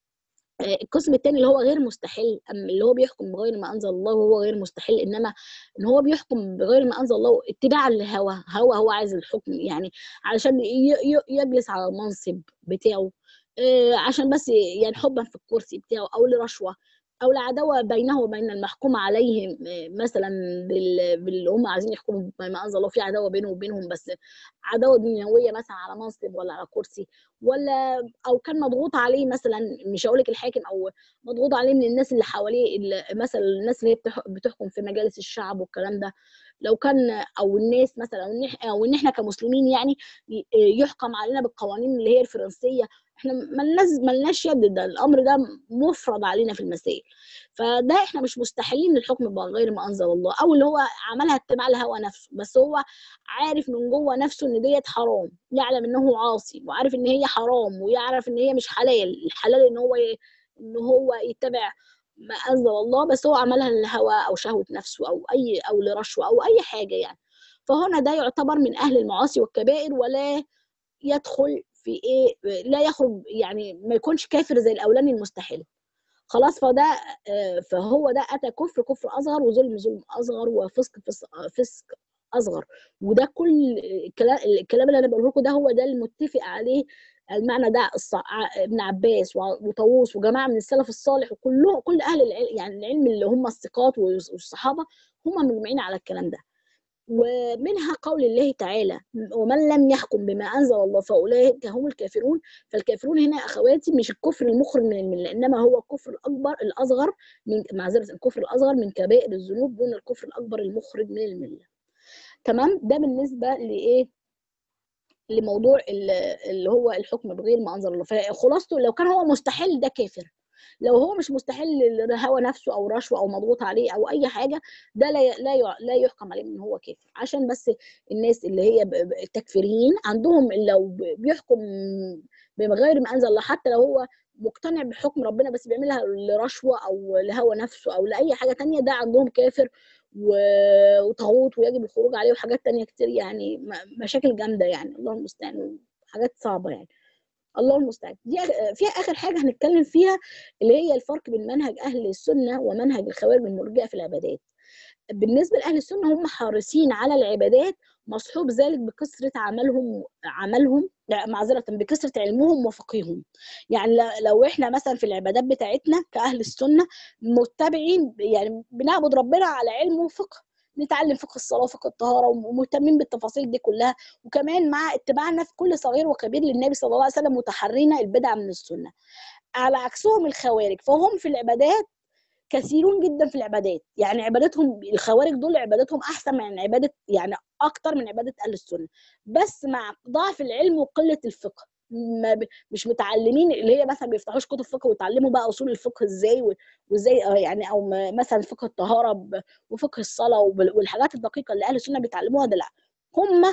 القسم الثاني اللي هو غير مستحيل اما اللي هو بيحكم بغير ما انزل الله وهو غير مستحيل انما ان هو بيحكم بغير ما انزل الله اتباعا لهوى هو هو عايز الحكم يعني علشان يجلس على المنصب بتاعه عشان بس يعني حبا في الكرسي بتاعه او لرشوه او العداوه بينه وبين المحكوم عليهم مثلا باللي هم عايزين يحكموا بما انزل الله في عداوه بينه وبينهم بس عداوه دنيويه مثلا على منصب ولا على كرسي ولا او كان مضغوط عليه مثلا مش هقول لك الحاكم او مضغوط عليه من الناس اللي حواليه اللي مثلا الناس اللي هي بتحكم في مجالس الشعب والكلام ده لو كان او الناس مثلا او ان احنا كمسلمين يعني يحكم علينا بالقوانين اللي هي الفرنسيه احنا ملناش ملناش يد ده الامر ده مفرض علينا في المسائل فده احنا مش مستحيلين الحكم بغير ما انزل الله او اللي هو عملها اتباع الهوى نفسه بس هو عارف من جوه نفسه ان ديت حرام يعلم انه عاصي وعارف ان هي حرام ويعرف ان هي مش حلال الحلال ان هو ي... ان هو يتبع ما انزل الله بس هو عملها للهوى او شهوه نفسه او اي او لرشوه او اي حاجه يعني فهنا ده يعتبر من اهل المعاصي والكبائر ولا يدخل في ايه لا يخرج يعني ما يكونش كافر زي الاولاني المستحيل خلاص فده فهو ده اتى كفر كفر اصغر وظلم ظلم اصغر وفسق فسق اصغر وده كل الكلام الكلام اللي انا بقوله لكم ده هو ده المتفق عليه المعنى ده ابن عباس وطاووس وجماعه من السلف الصالح وكلهم كل اهل العلم يعني العلم اللي هم الثقات والصحابه هم مجمعين على الكلام ده ومنها قول الله تعالى ومن لم يحكم بما انزل الله فاولئك هم الكافرون فالكافرون هنا اخواتي مش الكفر المخرج من المله انما هو الكفر الاكبر الاصغر من معذره الكفر الاصغر من كبائر الذنوب دون الكفر الاكبر المخرج من المله تمام ده بالنسبه لايه لموضوع اللي هو الحكم بغير ما انزل الله فخلاصته لو كان هو مستحيل ده كافر لو هو مش مستحيل هوى نفسه او رشوه او مضغوط عليه او اي حاجه ده لا لا لا يحكم عليه ان هو كافر عشان بس الناس اللي هي التكفيريين عندهم لو بيحكم بغير ما انزل الله حتى لو هو مقتنع بحكم ربنا بس بيعملها لرشوه او لهوى نفسه او لاي حاجه تانية ده عندهم كافر وطاغوت ويجب الخروج عليه وحاجات تانية كتير يعني مشاكل جامده يعني الله المستعان حاجات صعبه يعني الله المستعان دي فيها اخر حاجه هنتكلم فيها اللي هي الفرق بين منهج اهل السنه ومنهج الخوارج المرجئه في العبادات بالنسبه لاهل السنه هم حريصين على العبادات مصحوب ذلك بكثره عملهم عملهم لا معذره بكثره علمهم وفقههم يعني لو احنا مثلا في العبادات بتاعتنا كاهل السنه متبعين يعني بنعبد ربنا على علم وفقه نتعلم فقه الصلاه وفقه الطهاره ومهتمين بالتفاصيل دي كلها وكمان مع اتباعنا في كل صغير وكبير للنبي صلى الله عليه وسلم متحرينا البدع من السنه على عكسهم الخوارج فهم في العبادات كثيرون جدا في العبادات يعني عبادتهم الخوارج دول عبادتهم احسن من عباده يعني اكتر من عباده اهل السنه بس مع ضعف العلم وقله الفقه ما ب... مش متعلمين اللي هي مثلا بيفتحوش كتب فقه ويتعلموا بقى اصول الفقه ازاي و... وازاي يعني او مثلا فقه الطهاره ب... وفقه الصلاه وب... والحاجات الدقيقه اللي اهل السنه بيتعلموها ده لا هم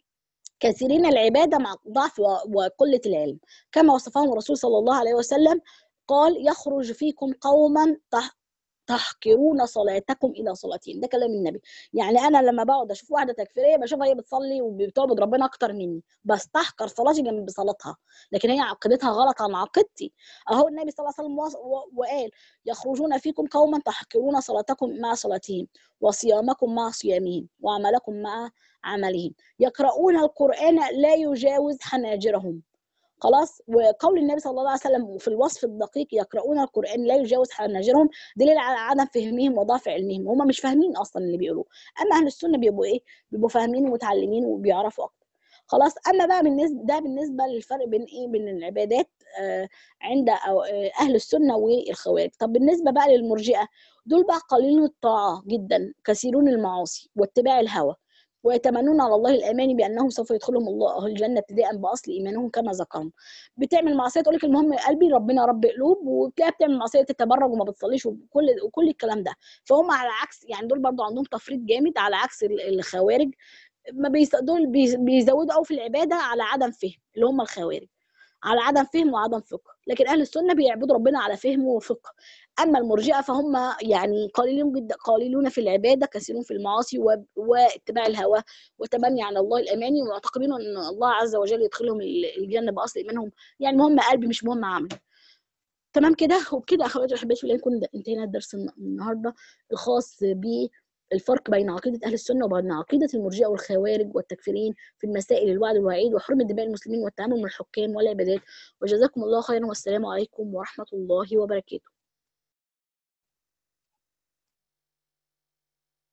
كثيرين العباده مع ضعف وقله العلم كما وصفهم الرسول صلى الله عليه وسلم قال يخرج فيكم قوما تحقرون صلاتكم الى صلاتهم ده كلام النبي يعني انا لما بقعد اشوف واحده تكفيريه بشوفها هي بتصلي وبتعبد ربنا اكتر مني بس تحقر صلاتي جنب صلاتها لكن هي عقيدتها غلط عن عقيدتي اهو النبي صلى الله عليه وسلم وقال يخرجون فيكم قوما تحقرون صلاتكم مع صلاتهم وصيامكم مع صيامهم وعملكم مع عملهم يقرؤون القران لا يجاوز حناجرهم خلاص وقول النبي صلى الله عليه وسلم في الوصف الدقيق يقرؤون القران لا يجاوز حناجرهم دليل على عدم فهمهم وضعف علمهم هم مش فاهمين اصلا اللي بيقولوه اما اهل السنه بيبقوا ايه بيبقوا فاهمين ومتعلمين وبيعرفوا اكتر خلاص اما بقى بالنسبه ده بالنسبه للفرق بين ايه بين العبادات آه عند أو آه اهل السنه والخوارج طب بالنسبه بقى للمرجئه دول بقى قليلون الطاعه جدا كثيرون المعاصي واتباع الهوى ويتمنون على الله الامان بانهم سوف يدخلهم الله الجنه ابتداء باصل ايمانهم كما ذكرنا بتعمل معصيه تقول لك المهم قلبي ربنا رب قلوب وتلاقيها بتعمل معصيه تتبرج وما بتصليش وكل وكل الكلام ده فهم على عكس يعني دول برضو عندهم تفريط جامد على عكس الخوارج ما بيس دول بيزودوا قوي في العباده على عدم فهم اللي هم الخوارج على عدم فهم وعدم فقه لكن اهل السنه بيعبدوا ربنا على فهم وفقه اما المرجئه فهم يعني قليلون جدا قليلون في العباده كثيرون في المعاصي واتباع الهوى وتمني على الله الاماني ومعتقدين ان الله عز وجل يدخلهم الجنه باصل ايمانهم يعني مهم قلبي مش مهم عمل تمام كده وبكده اخواتي واحباتي في نكون انتهينا الدرس النهارده الخاص ب الفرق بين عقيدة أهل السنة وبين عقيدة المرجئة والخوارج والتكفيرين في المسائل الوعد والوعيد وحرمة دماء المسلمين والتعامل مع الحكام والعبادات وجزاكم الله خيرا والسلام عليكم ورحمة الله وبركاته